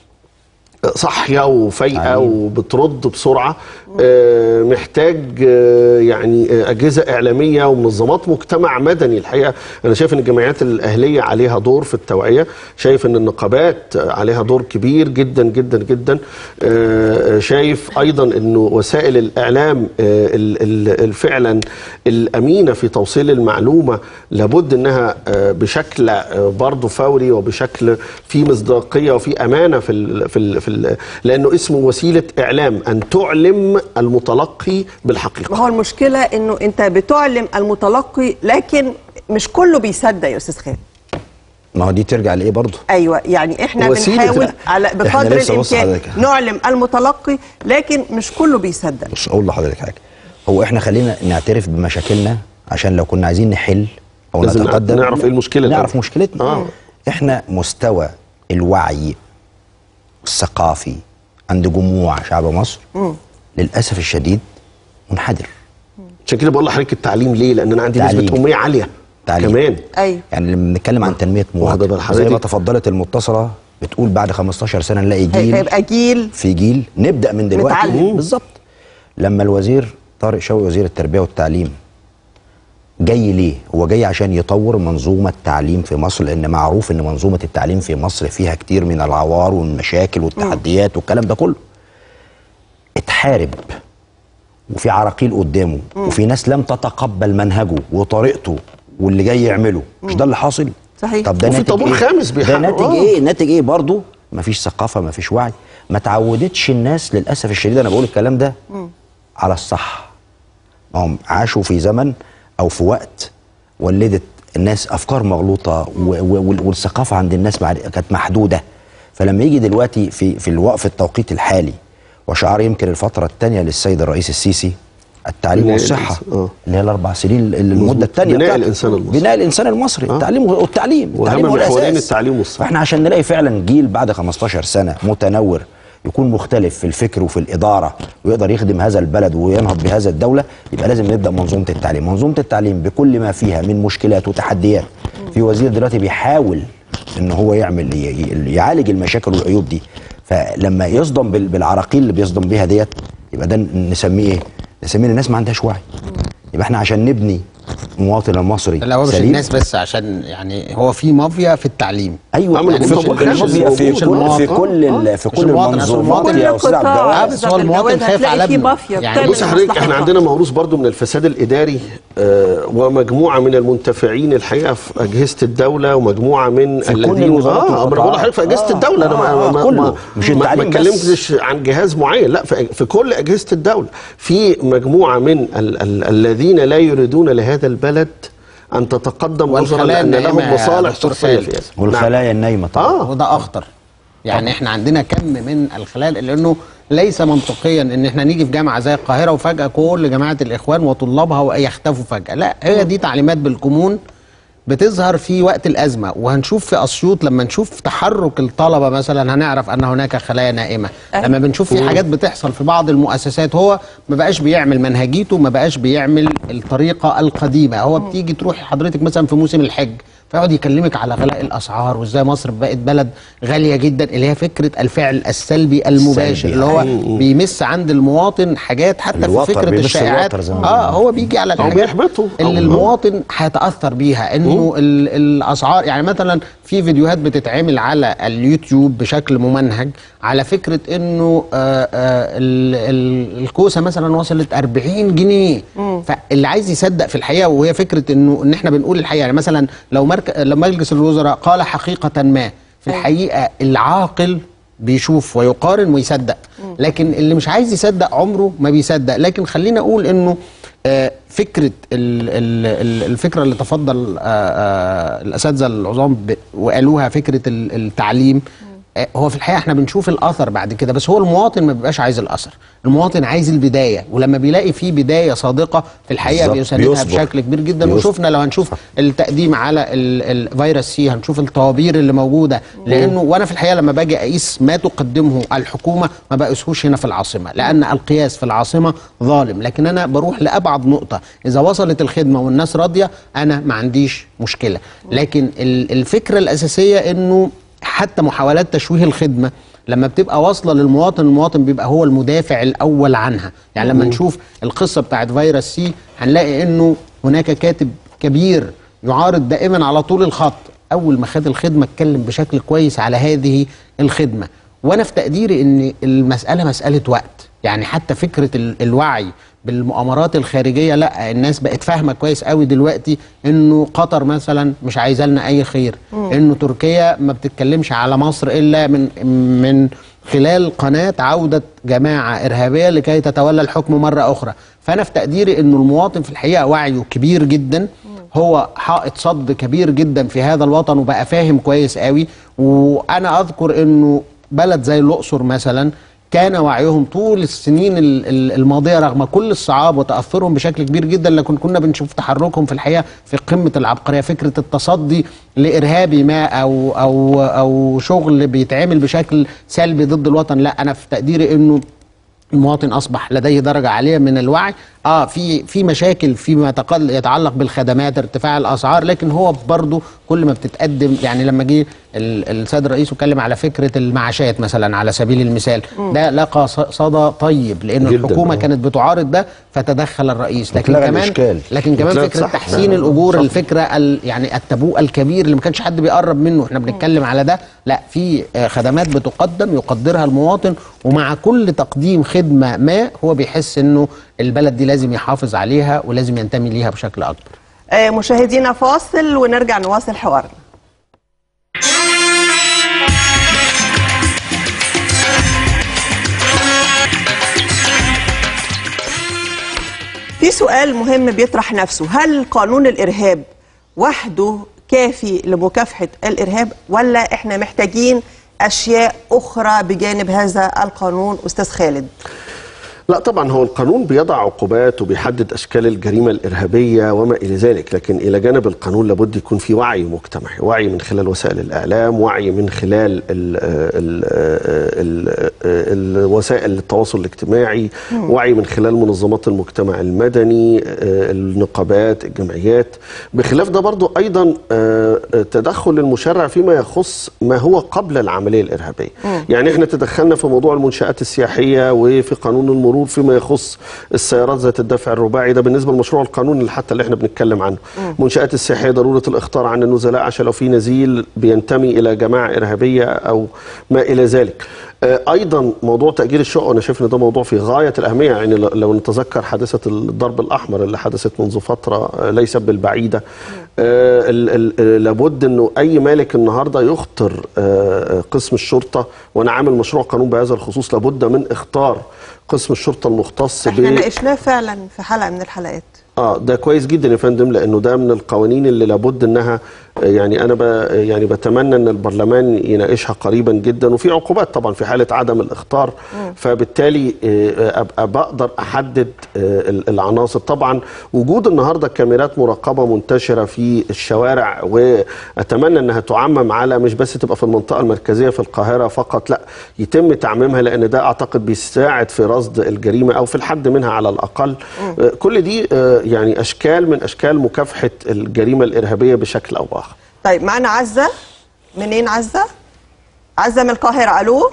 صاحيه وفايقه وبترد بسرعه آه، محتاج آه، يعني آه، اجهزه اعلاميه ومنظمات مجتمع مدني الحقيقه انا شايف ان الجمعيات الاهليه عليها دور في التوعيه شايف ان النقابات آه، عليها دور كبير جدا جدا جدا آه، شايف ايضا انه وسائل الاعلام آه، ال- ال- ال- فعلا الامينه في توصيل المعلومه لابد انها آه، بشكل آه، برضه فوري وبشكل في مصداقيه وفي امانه في ال في ال في ال لانه اسمه وسيله اعلام ان تعلم المتلقي بالحقيقه
ما هو المشكله انه انت بتعلم المتلقي لكن مش كله بيصدق يا استاذ خالد
ما هو دي ترجع لايه برضه
ايوه يعني احنا
وسيلة
بنحاول
ال-
على
إحنا
بقدر
لسه بص
الامكان
حضرتك.
نعلم المتلقي لكن مش كله بيصدق
بص اقول لحضرتك حاجه هو احنا خلينا نعترف بمشاكلنا عشان لو كنا عايزين نحل او
لازم
نتقدم
نعرف إيه المشكلة
نعرف
الأول.
مشكلتنا
آه.
احنا مستوى الوعي الثقافي عند جموع شعب مصر للاسف الشديد منحدر
عشان كده بقول لحضرتك التعليم ليه لان انا عندي
تعليم.
نسبه اميه عاليه
تعليم.
كمان
ايوه
يعني لما بنتكلم عن تنميه
واخدة بال
مواطن
حضرتك؟
زي ما تفضلت المتصله بتقول بعد 15 سنه نلاقي جيل
هيبقى جيل
في جيل نبدا من دلوقتي
متعلم.
بالظبط لما الوزير طارق شوقي وزير التربيه والتعليم جاي ليه هو جاي عشان يطور منظومه التعليم في مصر لان معروف ان منظومه التعليم في مصر فيها كتير من العوار والمشاكل والتحديات والكلام ده كله اتحارب وفي عراقيل قدامه وفي ناس لم تتقبل منهجه وطريقته واللي جاي يعمله مش ده اللي حاصل
صحيح
طب ده
وفي
ناتج
طابور
إيه؟
خامس
ده
بيحقق-
ناتج
آه.
ايه ناتج ايه برضه مفيش ثقافه مفيش وعي ما تعودتش الناس للاسف الشديد انا بقول الكلام ده على الصح ما هم عاشوا في زمن او في وقت ولدت الناس افكار مغلوطه و- و- وال- والثقافه عند الناس بعد- كانت محدوده فلما يجي دلوقتي في في الوقف التوقيت الحالي وشعار يمكن الفتره الثانيه للسيد الرئيس السيسي التعليم
بناء
والصحه
الإنسان. آه.
اللي هي الاربع سنين ال- المده
مظبوط.
الثانيه
بناء الإنسان المصري.
بناء الانسان المصري التعليم والتعليم
واهم
التعليم هو
محورين
الأساس.
التعليم والصحه
فاحنا عشان نلاقي فعلا جيل بعد 15 سنه متنور يكون مختلف في الفكر وفي الاداره ويقدر يخدم هذا البلد وينهض بهذا الدوله يبقى لازم نبدا منظومه التعليم، منظومه التعليم بكل ما فيها من مشكلات وتحديات. في وزير دلوقتي بيحاول ان هو يعمل ي- ي- يعالج المشاكل والعيوب دي. فلما يصدم بال- بالعراقيل اللي بيصدم بيها ديت يبقى ده نسميه ايه؟ نسميه إن الناس ما عندهاش وعي. يبقى احنا عشان نبني المواطن المصري
لا هو مش
سليم
الناس بس عشان يعني هو في مافيا في التعليم
ايوه
يعني
في
مش-
كل
مش
في, في,
مش
كل
المواطن.
في كل ال- في
مش
كل
المواطن، أصل
المنظومات
المواطن-
يا استاذ عبد
آه،
الجواد
بس هو المواطن خايف على ابنه يعني
بص حضرتك احنا عندنا موروث برضو من الفساد الاداري آه ومجموعه من المنتفعين الحقيقه في اجهزه الدوله ومجموعه من
في كل
الذين
الوزارات
اه انا بقول لحضرتك في اجهزه
آه،
الدوله انا ما
آه،
ما-
كله.
ما
مش
ما- ما
التعليم بس.
اتكلمتش عن جهاز معين لا في, في كل اجهزه الدوله في مجموعه من ال ال الذين لا يريدون لهذا البلد ان تتقدم نظرا
والخلايا
لان
الناعمة
لهم
يا
مصالح
دكتور
صرفيه
خالد.
فيها
والخلايا النايمه طبعا
اه
وده اخطر يعني احنا عندنا كم من الخلايا لانه ليس منطقيا ان احنا نيجي في جامعه زي القاهره وفجاه كل جماعه الاخوان وطلابها يختفوا فجاه لا هي دي تعليمات بالكمون بتظهر في وقت الازمه وهنشوف في اسيوط لما نشوف تحرك الطلبه مثلا هنعرف ان هناك خلايا نائمه لما بنشوف في حاجات بتحصل في بعض المؤسسات هو ما بقاش بيعمل منهجيته ما بقاش بيعمل الطريقه القديمه هو بتيجي تروح حضرتك مثلا في موسم الحج فيقعد يكلمك على غلاء الاسعار وازاي مصر بقت بلد غاليه جدا اللي هي فكره الفعل السلبي المباشر
السلبي.
اللي هو
أيوه.
بيمس عند المواطن حاجات حتى في
الوتر،
فكره
بيمس
الشائعات
الوتر زي ما
اه
بيقولوا.
هو بيجي على
أو
الحاجات
بيحبطه.
اللي
أو-
المواطن هيتاثر بيها انه ال- الاسعار يعني مثلا في فيديوهات بتتعمل على اليوتيوب بشكل ممنهج على فكره انه آه آه ال- ال- الكوسه مثلا وصلت 40 جنيه فاللي عايز يصدق في الحقيقه وهي فكره انه ان احنا بنقول الحقيقه يعني مثلا لو مرك... لو مجلس الوزراء قال حقيقه ما في الحقيقه العاقل بيشوف ويقارن ويصدق لكن اللي مش عايز يصدق عمره ما بيصدق لكن خلينا اقول انه آه، فكره ال- ال- ال- الفكره اللي تفضل آه، آه، الاساتذه العظام ب- وقالوها فكره ال- التعليم آه، هو في الحقيقه احنا بنشوف الاثر بعد كده بس هو المواطن ما بيبقاش عايز الاثر المواطن عايز البدايه ولما بيلاقي فيه بدايه صادقه في الحقيقه
بالظبط،
بيساندها
بيصبر.
بشكل كبير جدا
بيصبر.
وشفنا لو هنشوف التقديم على ال- الفيروس سي هنشوف الطوابير اللي موجوده لانه وانا في الحقيقه لما باجي اقيس ما تقدمه الحكومه ما بقيسهوش هنا في العاصمه لان القياس في العاصمه ظالم لكن انا بروح لابعد نقطه اذا وصلت الخدمه والناس راضيه انا ما عنديش مشكله لكن ال- الفكره الاساسيه انه حتى محاولات تشويه الخدمه لما بتبقى واصله للمواطن المواطن بيبقى هو المدافع الاول عنها يعني لما
مم.
نشوف القصه بتاعت فيروس سي هنلاقي انه هناك كاتب كبير يعارض دائما على طول الخط اول ما خد الخدمه اتكلم بشكل كويس على هذه الخدمه وانا في تقديري ان المساله مساله وقت يعني حتى فكره ال- الوعي بالمؤامرات الخارجيه لا الناس بقت فاهمه كويس قوي دلوقتي انه قطر مثلا مش عايزه لنا اي خير
مم.
انه تركيا ما بتتكلمش على مصر الا من من خلال قناه عوده جماعه ارهابيه لكي تتولى الحكم مره اخرى فانا في تقديري انه المواطن في الحقيقه وعيه كبير جدا هو حائط صد كبير جدا في هذا الوطن وبقى فاهم كويس قوي وانا اذكر انه بلد زي الاقصر مثلا كان وعيهم طول السنين ال- ال- الماضيه رغم كل الصعاب وتاثرهم بشكل كبير جدا لكن كنا بنشوف تحركهم في الحقيقه في قمه العبقريه فكره التصدي لارهابي ما او او او شغل بيتعمل بشكل سلبي ضد الوطن لا انا في تقديري انه المواطن اصبح لديه درجه عاليه من الوعي اه في في مشاكل فيما يتقل- يتعلق بالخدمات ارتفاع الاسعار لكن هو برضه كل ما بتتقدم يعني لما جه ال- السيد الرئيس اتكلم على فكره المعاشات مثلا على سبيل المثال
مم.
ده لقى ص- صدى طيب لان
جداً،
الحكومه
آه.
كانت بتعارض ده فتدخل الرئيس لكن
واتلغى
كمان
الإشكال.
لكن كمان
واتلغى
فكره
صح.
تحسين
آه.
الاجور
صح.
الفكره ال يعني التبوء الكبير اللي ما كانش حد بيقرب منه احنا بنتكلم على ده لا في آه، خدمات بتقدم يقدرها المواطن ومع كل تقديم خدمه ما هو بيحس انه البلد دي لازم يحافظ عليها ولازم ينتمي ليها بشكل اكبر
آه، مشاهدينا فاصل ونرجع نواصل حوارنا في سؤال مهم بيطرح نفسه هل قانون الإرهاب وحده كافي لمكافحة الإرهاب ولا إحنا محتاجين أشياء أخرى بجانب هذا القانون أستاذ خالد
لا طبعا هو القانون بيضع عقوبات وبيحدد اشكال الجريمه الارهابيه وما الى ذلك لكن الى جانب القانون لابد يكون في وعي مجتمعي وعي من خلال وسائل الاعلام وعي من خلال ال ال ال ال الوسائل التواصل الاجتماعي
مم.
وعي من خلال منظمات المجتمع المدني آه، النقابات الجمعيات بخلاف ده برضو ايضا آه، آه، تدخل المشرع فيما يخص ما هو قبل العمليه الارهابيه
مم.
يعني احنا تدخلنا في موضوع المنشآت السياحية وفي قانون المرور المرور فيما يخص السيارات ذات الدفع الرباعي ده بالنسبه للمشروع القانوني اللي حتى اللي احنا بنتكلم عنه منشات السياحيه ضروره الاخطار عن النزلاء عشان لو في نزيل بينتمي الى جماعه ارهابيه او ما الى ذلك آه، ايضا موضوع تاجير الشقق انا شايف ان ده موضوع في غايه الاهميه يعني ل- لو نتذكر حادثه الضرب الاحمر اللي حدثت منذ فتره آه، ليست بالبعيده آه، ال- ال- آه، لابد انه اي مالك النهارده يخطر آه، آه، قسم الشرطه وانا عامل مشروع قانون بهذا الخصوص لابد من اختار قسم الشرطه المختص
احنا
ب-
ناقشناه فعلا في حلقه من الحلقات
اه ده كويس جدا يا فندم لانه ده من القوانين اللي لابد انها آه، يعني انا ب يعني بتمنى ان البرلمان يناقشها قريبا جدا وفي عقوبات طبعا في حاله عدم الاخطار فبالتالي آه، ابقى بقدر احدد آه، ال- العناصر طبعا وجود النهارده كاميرات مراقبه منتشره في الشوارع واتمنى انها تعمم على مش بس تبقى في المنطقه المركزيه في القاهره فقط لا يتم تعميمها لان ده اعتقد بيساعد في رصد الجريمه او في الحد منها على الاقل آه، كل دي آه، يعني اشكال من اشكال مكافحه الجريمه الارهابيه بشكل او باخر
طيب معنا عزه منين عزه عزه من القاهره الو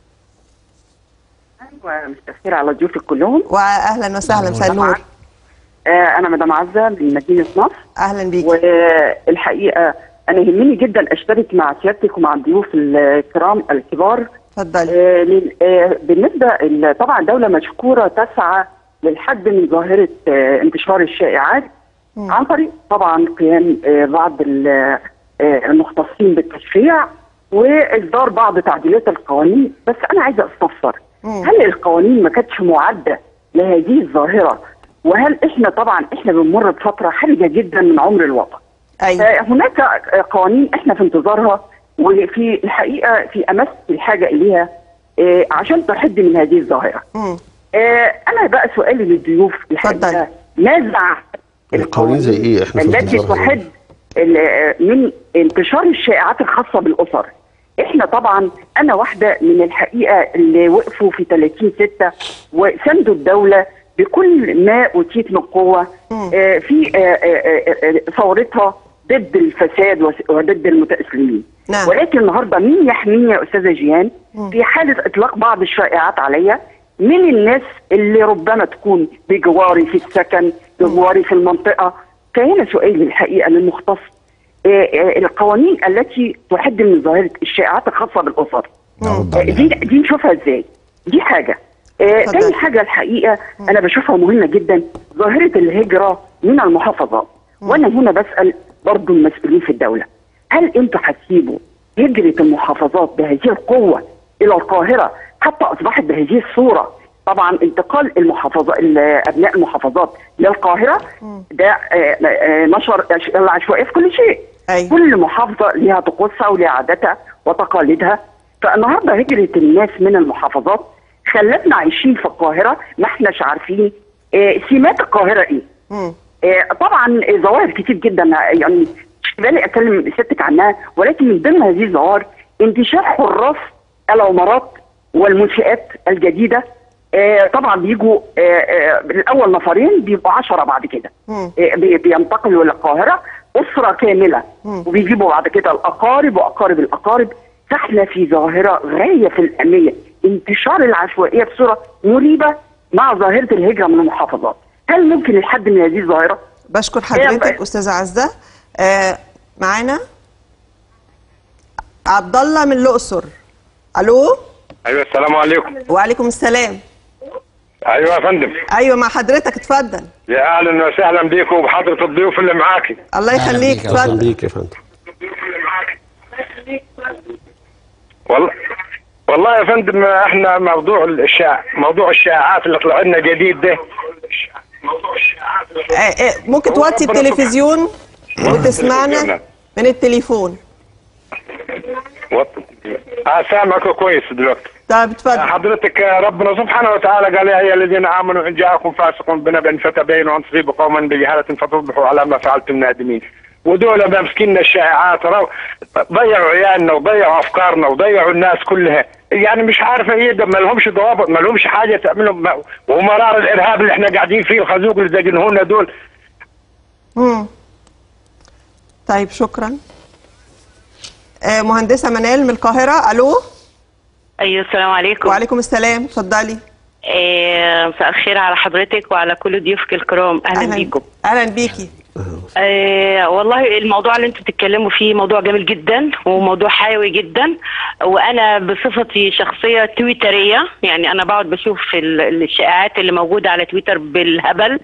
ايوه مساء الخير على ضيوفك كلهم
واهلا وسهلا مساء النور
آه انا مدام عزه من مدينه نصر
اهلا بيك
والحقيقه انا يهمني جدا اشترك مع سيادتك ومع الضيوف الكرام الكبار
اتفضلي
آه لل- آه بالنسبه ال- طبعا الدوله مشكوره تسعى للحد من ظاهره آه انتشار الشائعات عن طريق طبعا قيام آه بعض ال- آه المختصين بالتشريع واصدار بعض تعديلات القوانين بس انا عايزه استفسر هل القوانين ما كانتش معده لهذه الظاهره وهل احنا طبعا احنا بنمر بفتره حرجه جدا من عمر الوطن
أيوة.
هناك قوانين احنا في انتظارها وفي الحقيقه في امس الحاجه اليها آه، عشان تحد من هذه الظاهره آه، انا بقى سؤالي للضيوف الحقيقه ماذا عن
القوانين زي ايه احنا في
التي
انتظارها؟
تحد ال- من انتشار الشائعات الخاصه بالاسر احنا طبعا انا واحده من الحقيقه اللي وقفوا في 30 6 وساندوا الدوله بكل ما اوتيت من قوه آه، في آه، آه، آه، آه، ثورتها ضد الفساد وس- وضد المتأسلمين
نعم.
ولكن النهارده مين يحميني يا استاذه جيهان في حاله اطلاق بعض الشائعات عليا من الناس اللي ربما تكون بجواري في السكن بجواري في المنطقه فهنا سؤالي الحقيقه للمختص آه، آه، القوانين التي تحد من ظاهره الشائعات الخاصه بالاسر آه، دي دي نشوفها ازاي دي حاجه آه، تاني حاجه الحقيقه انا بشوفها مهمه جدا ظاهره الهجره من المحافظات وانا هنا بسال برضو المسؤولين في الدوله هل انتوا هتسيبوا هجره المحافظات بهذه القوه الى القاهره حتى اصبحت بهذه الصوره طبعا انتقال المحافظه ابناء المحافظات للقاهره ده آه، آه، نشر العشوائيه في كل شيء أي. كل محافظه لها طقوسها ولها عاداتها وتقاليدها فالنهارده هجره الناس من المحافظات خلتنا عايشين في القاهره ما احناش عارفين آه، سمات القاهره ايه آه، طبعا ظواهر كتير جدا يعني مش في بالي اتكلم ستك عنها ولكن من ضمن هذه الظواهر انتشار حراس العمارات والمنشآت الجديده آه، طبعا بيجوا آه، آه، الاول نفرين بيبقوا عشرة بعد كده آه، بي- بينتقلوا للقاهره اسره كامله وبيجيبوا بعد كده الاقارب واقارب الاقارب فاحنا في ظاهره غايه في الاهميه انتشار العشوائيه بصوره مريبه مع ظاهره الهجره من المحافظات هل ممكن الحد من هذه الظاهره
بشكر حضرتك استاذه عزه آه معانا عبد الله من الاقصر الو
ايوه السلام عليكم
وعليكم السلام
ايوه يا فندم
ايوه مع حضرتك اتفضل
يا اهلا وسهلا بيكم وبحضره الضيوف اللي معاكي
الله يخليك
اهلا
اتفضل
بيك يا فندم
والله والله يا فندم احنا موضوع الشائع موضوع الشائعات اللي طلع لنا جديد ده
آه آه ممكن توطي التلفزيون وتسمعنا من التليفون
وط- اه سامعك كويس دلوقتي
طيب اتفضل
حضرتك ربنا سبحانه وتعالى قال يا ايها الذين امنوا ان جاءكم فاسق بنبأ فتبينوا ان تصيبوا قوما بجهاله فتصبحوا على ما فعلتم نادمين ودول ماسكين الشائعات رو- ضيعوا عيالنا وضيعوا افكارنا وضيعوا الناس كلها يعني مش عارفه ايه ده ما لهمش ضوابط ما لهمش حاجه تعملهم ما- ومرار الارهاب اللي احنا قاعدين فيه الخازوق اللي زجنهونا دول
مم. طيب شكرا آه مهندسه منال من القاهره الو
ايوه السلام عليكم
وعليكم السلام اتفضلي
آه، مساء الخير على حضرتك وعلى كل ضيوفك الكرام اهلا بيكم
اهلا بيكي
آه والله الموضوع اللي انتوا بتتكلموا فيه موضوع جميل جدا وموضوع حيوي جدا وانا بصفتي شخصيه تويتريه يعني انا بقعد بشوف ال- الشائعات اللي موجوده على تويتر بالهبل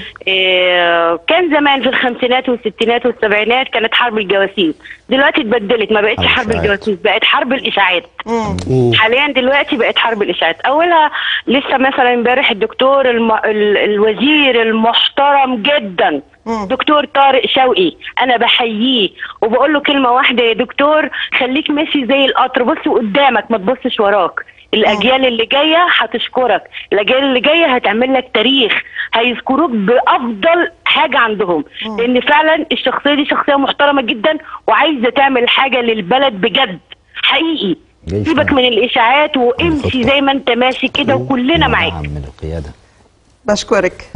آه كان زمان في الخمسينات والستينات والسبعينات كانت حرب الجواسيس دلوقتي اتبدلت ما بقتش حرب الجواسيس بقت حرب الاشاعات حاليا دلوقتي بقت حرب الاشاعات اولها لسه مثلا امبارح الدكتور الم... ال... الوزير المحترم جدا دكتور طارق شوقي انا بحييه وبقول له كلمه واحده يا دكتور خليك ماشي زي القطر بص قدامك ما تبصش وراك الاجيال اللي جايه هتشكرك الاجيال اللي جايه هتعمل لك تاريخ هيذكروك بافضل حاجه عندهم لان فعلا الشخصيه دي شخصيه محترمه جدا وعايزه تعمل حاجه للبلد بجد حقيقي سيبك من الاشاعات وامشي زي ما انت ماشي كده وكلنا معاك
من القياده
بشكرك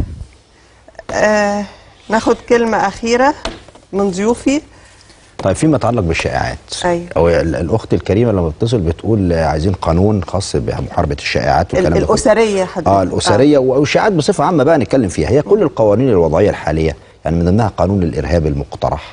آه ناخد كلمه اخيره من ضيوفي
طيب فيما يتعلق بالشائعات
أيوة.
او ال- الاخت الكريمه لما بتتصل بتقول آه، عايزين قانون خاص بمحاربه الشائعات
ال-
والكلام ده كله.
الاسريه حضرتك
اه الاسريه والشائعات بصفه عامه بقى نتكلم فيها هي كل القوانين الوضعيه الحاليه يعني من ضمنها قانون الارهاب المقترح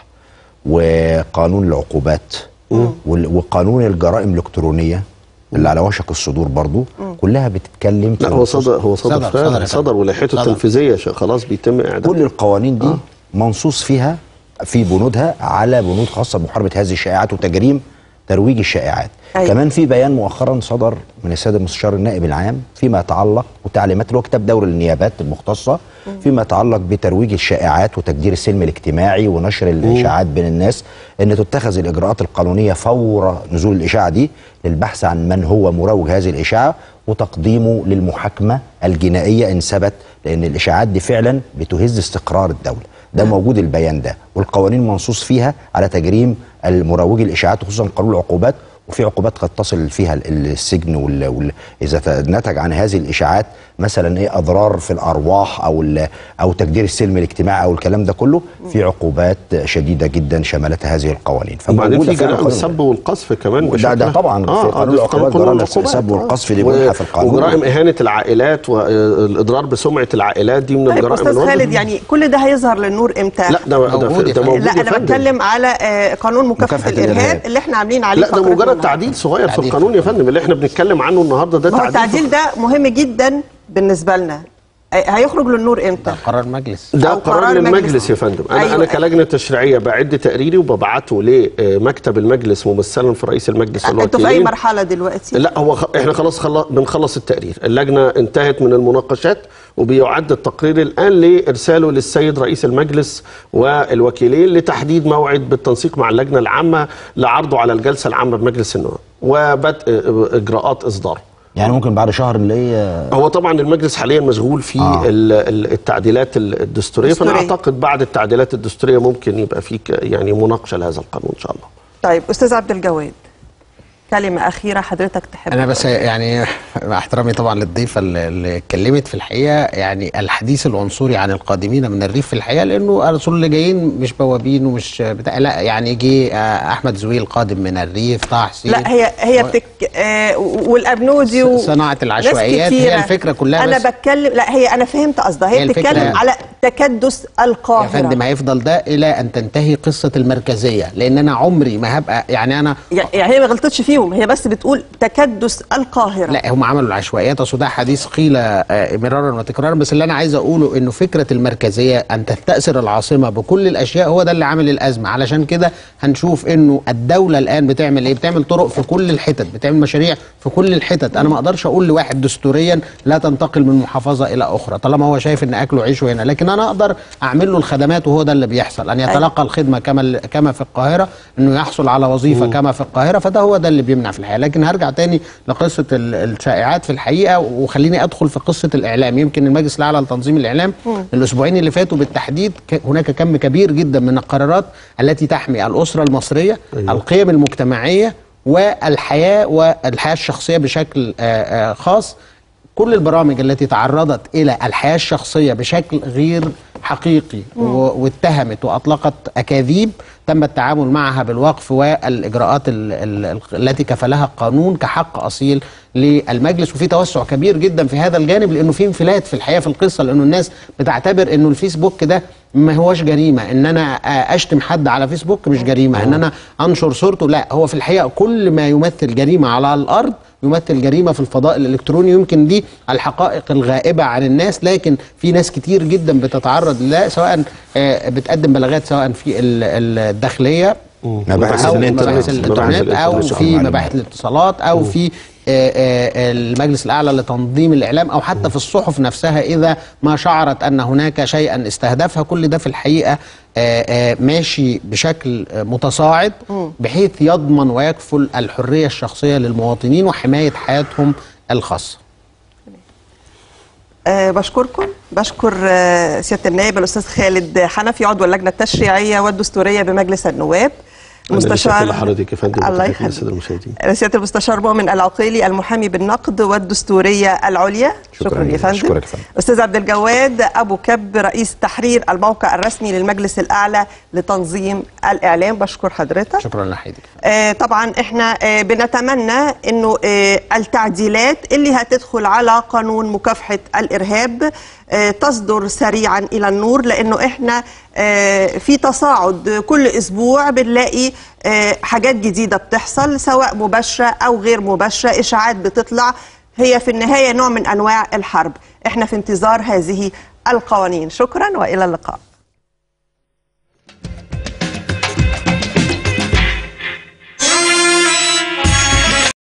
وقانون العقوبات وال- وقانون الجرائم الالكترونيه اللي على وشك الصدور برضو كلها بتتكلم
لا
في
هو
نصوص-
صدر هو صدر فعلا صدر ولائحته التنفيذيه ش- خلاص بيتم اعداد
كل القوانين دي منصوص فيها في بنودها على بنود خاصه بمحاربه هذه الشائعات وتجريم ترويج الشائعات
أيوة.
كمان في بيان مؤخرا صدر من السيد المستشار النائب العام فيما يتعلق وتعليمات اللي هو كتاب دور النيابات المختصه فيما يتعلق بترويج الشائعات وتجدير السلم الاجتماعي ونشر الاشاعات بين الناس ان تتخذ الاجراءات القانونيه فور نزول الاشاعه دي للبحث عن من هو مروج هذه الاشاعه وتقديمه للمحاكمه الجنائيه ان ثبت لان الاشاعات دي فعلا بتهز استقرار الدوله ده موجود البيان ده والقوانين منصوص فيها على تجريم المروج الاشاعات خصوصا قانون العقوبات وفي عقوبات قد تصل فيها ال- السجن وال... وال... اذا ت- نتج عن هذه الاشاعات مثلا ايه اضرار في الارواح او ال... او تجدير السلم الاجتماعي او الكلام ده كله في عقوبات شديده جدا شملتها هجه القوانين
وبعدين في
فموجودة فعلا
جرائم
قانون-
السب والقذف كمان
ده-
بشكل-
ده طبعاً في قانون
ده
العقوبات جرائم السب والقذف دي منها في القانون.
وجرائم اهانه العائلات والاضرار بسمعه العائلات دي من
طيب
الجرائم
استاذ
الواضحة.
خالد يعني كل ده هيظهر للنور امتى
لا ده ده,
موجود
ده موجود
لا
يا
انا
فندم.
بتكلم على آه، قانون مكافحه,
مكافحة
الارهاب
الإرهاب.
اللي احنا عاملين عليه
لا ده
فقرتنا
مجرد
النهاردة.
تعديل صغير في القانون يا فندم اللي احنا بنتكلم عنه النهارده ده
ما هو
تعديل
التعديل ده مهم جدا بالنسبه لنا آه، هيخرج للنور امتى
قرار مجلس
ده
أو
قرار,
قرار
للمجلس
مجلس.
يا فندم انا
أيوة.
انا كلجنه تشريعيه بعد تقريري وببعته لمكتب المجلس ممثلا في رئيس المجلس
انتوا في اي
والوكيلين
مرحله دلوقتي
لا هو خ... احنا خلاص خل... بنخلص التقرير اللجنه انتهت من المناقشات وبيعد التقرير الان لارساله للسيد رئيس المجلس والوكيلين لتحديد موعد بالتنسيق مع اللجنه العامه لعرضه على الجلسه العامه بمجلس النواب وبدء اجراءات اصداره
يعني ممكن بعد شهر اللي هي
هو طبعا المجلس حاليا مشغول في آه. التعديلات الدستوريه فانا
دستورية.
اعتقد بعد التعديلات الدستوريه ممكن يبقى في ك- يعني مناقشه لهذا القانون ان شاء الله
طيب استاذ عبد الجواد كلمه اخيره حضرتك تحب
انا بس يعني مع احترامي طبعا للضيفه اللي اللي اتكلمت في الحقيقه يعني الحديث العنصري عن القادمين من الريف في الحقيقه لانه الرسول اللي جايين مش بوابين ومش بتاع لا يعني جه آه، احمد زويل قادم من الريف طه حسين
لا هي هي
و-
بتك... آه والابنودي و...
صناعة
ناس
العشوائيات هي
كتيرة.
الفكرة كلها
انا
بس-
بتكلم لا هي انا فهمت قصدها هي,
هي الفكرة-
بتتكلم على تكدس القاهره
يا فندم هيفضل ده الى ان تنتهي قصه المركزيه لان انا عمري ما هبقى يعني انا
يعني هي ما غلطتش فيهم هي بس بتقول تكدس القاهره
لا هم عملوا العشوائيات اصل ده حديث قيل آه، مرارا وتكرارا بس اللي انا عايز اقوله انه فكره المركزيه ان تستاثر العاصمه بكل الاشياء هو ده اللي عامل الازمه علشان كده هنشوف انه الدوله الان بتعمل ايه بتعمل طرق في كل الحتت بتعمل مشاريع في كل الحتت انا ما اقدرش اقول لواحد دستوريا لا تنتقل من محافظه الى اخرى طالما هو شايف ان اكله عيشه هنا لكن انا اقدر اعمل له الخدمات وهو ده اللي بيحصل ان يتلقى الخدمه كما كما في القاهره انه يحصل على وظيفه كما في القاهره فده هو ده اللي بيمنع في الحياه لكن هرجع تاني لقصه ال- الشائعات في الحقيقه وخليني ادخل في قصه الاعلام يمكن المجلس الاعلى لتنظيم الاعلام
مم.
الاسبوعين اللي فاتوا بالتحديد ك- هناك كم كبير جدا من القرارات التي تحمي الاسره المصريه أيوة. القيم المجتمعيه والحياه والحياه الشخصيه بشكل آه، آه، خاص كل البرامج التي تعرضت الى الحياه الشخصيه بشكل غير حقيقي
مم.
و- واتهمت واطلقت اكاذيب تم التعامل معها بالوقف والاجراءات ال- ال- ال- التي كفلها القانون كحق اصيل للمجلس وفي توسع كبير جدا في هذا الجانب لانه في انفلات في الحقيقه في القصه لانه الناس بتعتبر انه الفيسبوك ده ما هوش جريمه ان انا اشتم حد على فيسبوك مش جريمه ان انا انشر صورته لا هو في الحقيقه كل ما يمثل جريمه على الارض يمثل جريمه في الفضاء الالكتروني يمكن دي الحقائق الغائبه عن الناس لكن في ناس كتير جدا بتتعرض لها سواء آه، بتقدم بلاغات سواء في ال- ال- الداخليه
مباحث
او
الإنترنت.
مباحث الانترنت او
مباحث
في
المعلومات.
مباحث الاتصالات او في آه، آه، المجلس الاعلى لتنظيم الاعلام او حتى في الصحف نفسها اذا ما شعرت ان هناك شيئا استهدفها كل ده في الحقيقه آه، آه، ماشي بشكل آه، متصاعد بحيث يضمن ويكفل الحريه الشخصيه للمواطنين وحمايه حياتهم الخاصه
أه بشكركم بشكر آه، سياده النائب الاستاذ خالد حنفي عضو اللجنه التشريعيه والدستوريه بمجلس النواب
المستشار
المستشار
لحضرتك يا فندم
الله
وتحية
يخليك.
للساده المشاهدين
سياده المستشار مؤمن العقيلي المحامي بالنقد والدستوريه العليا شكرا, يا فندم
شكرا يا فندم
استاذ عبد الجواد ابو كب رئيس تحرير الموقع الرسمي للمجلس الاعلى لتنظيم الاعلام بشكر حضرتك
شكرا لحضرتك
آه، طبعا احنا آه، بنتمنى انه آه، التعديلات اللي هتدخل على قانون مكافحه الارهاب آه، تصدر سريعا الى النور لانه احنا آه، في تصاعد كل اسبوع بنلاقي آه، حاجات جديده بتحصل سواء مباشره او غير مباشره اشاعات بتطلع هي في النهايه نوع من انواع الحرب احنا في انتظار هذه القوانين شكرا والى اللقاء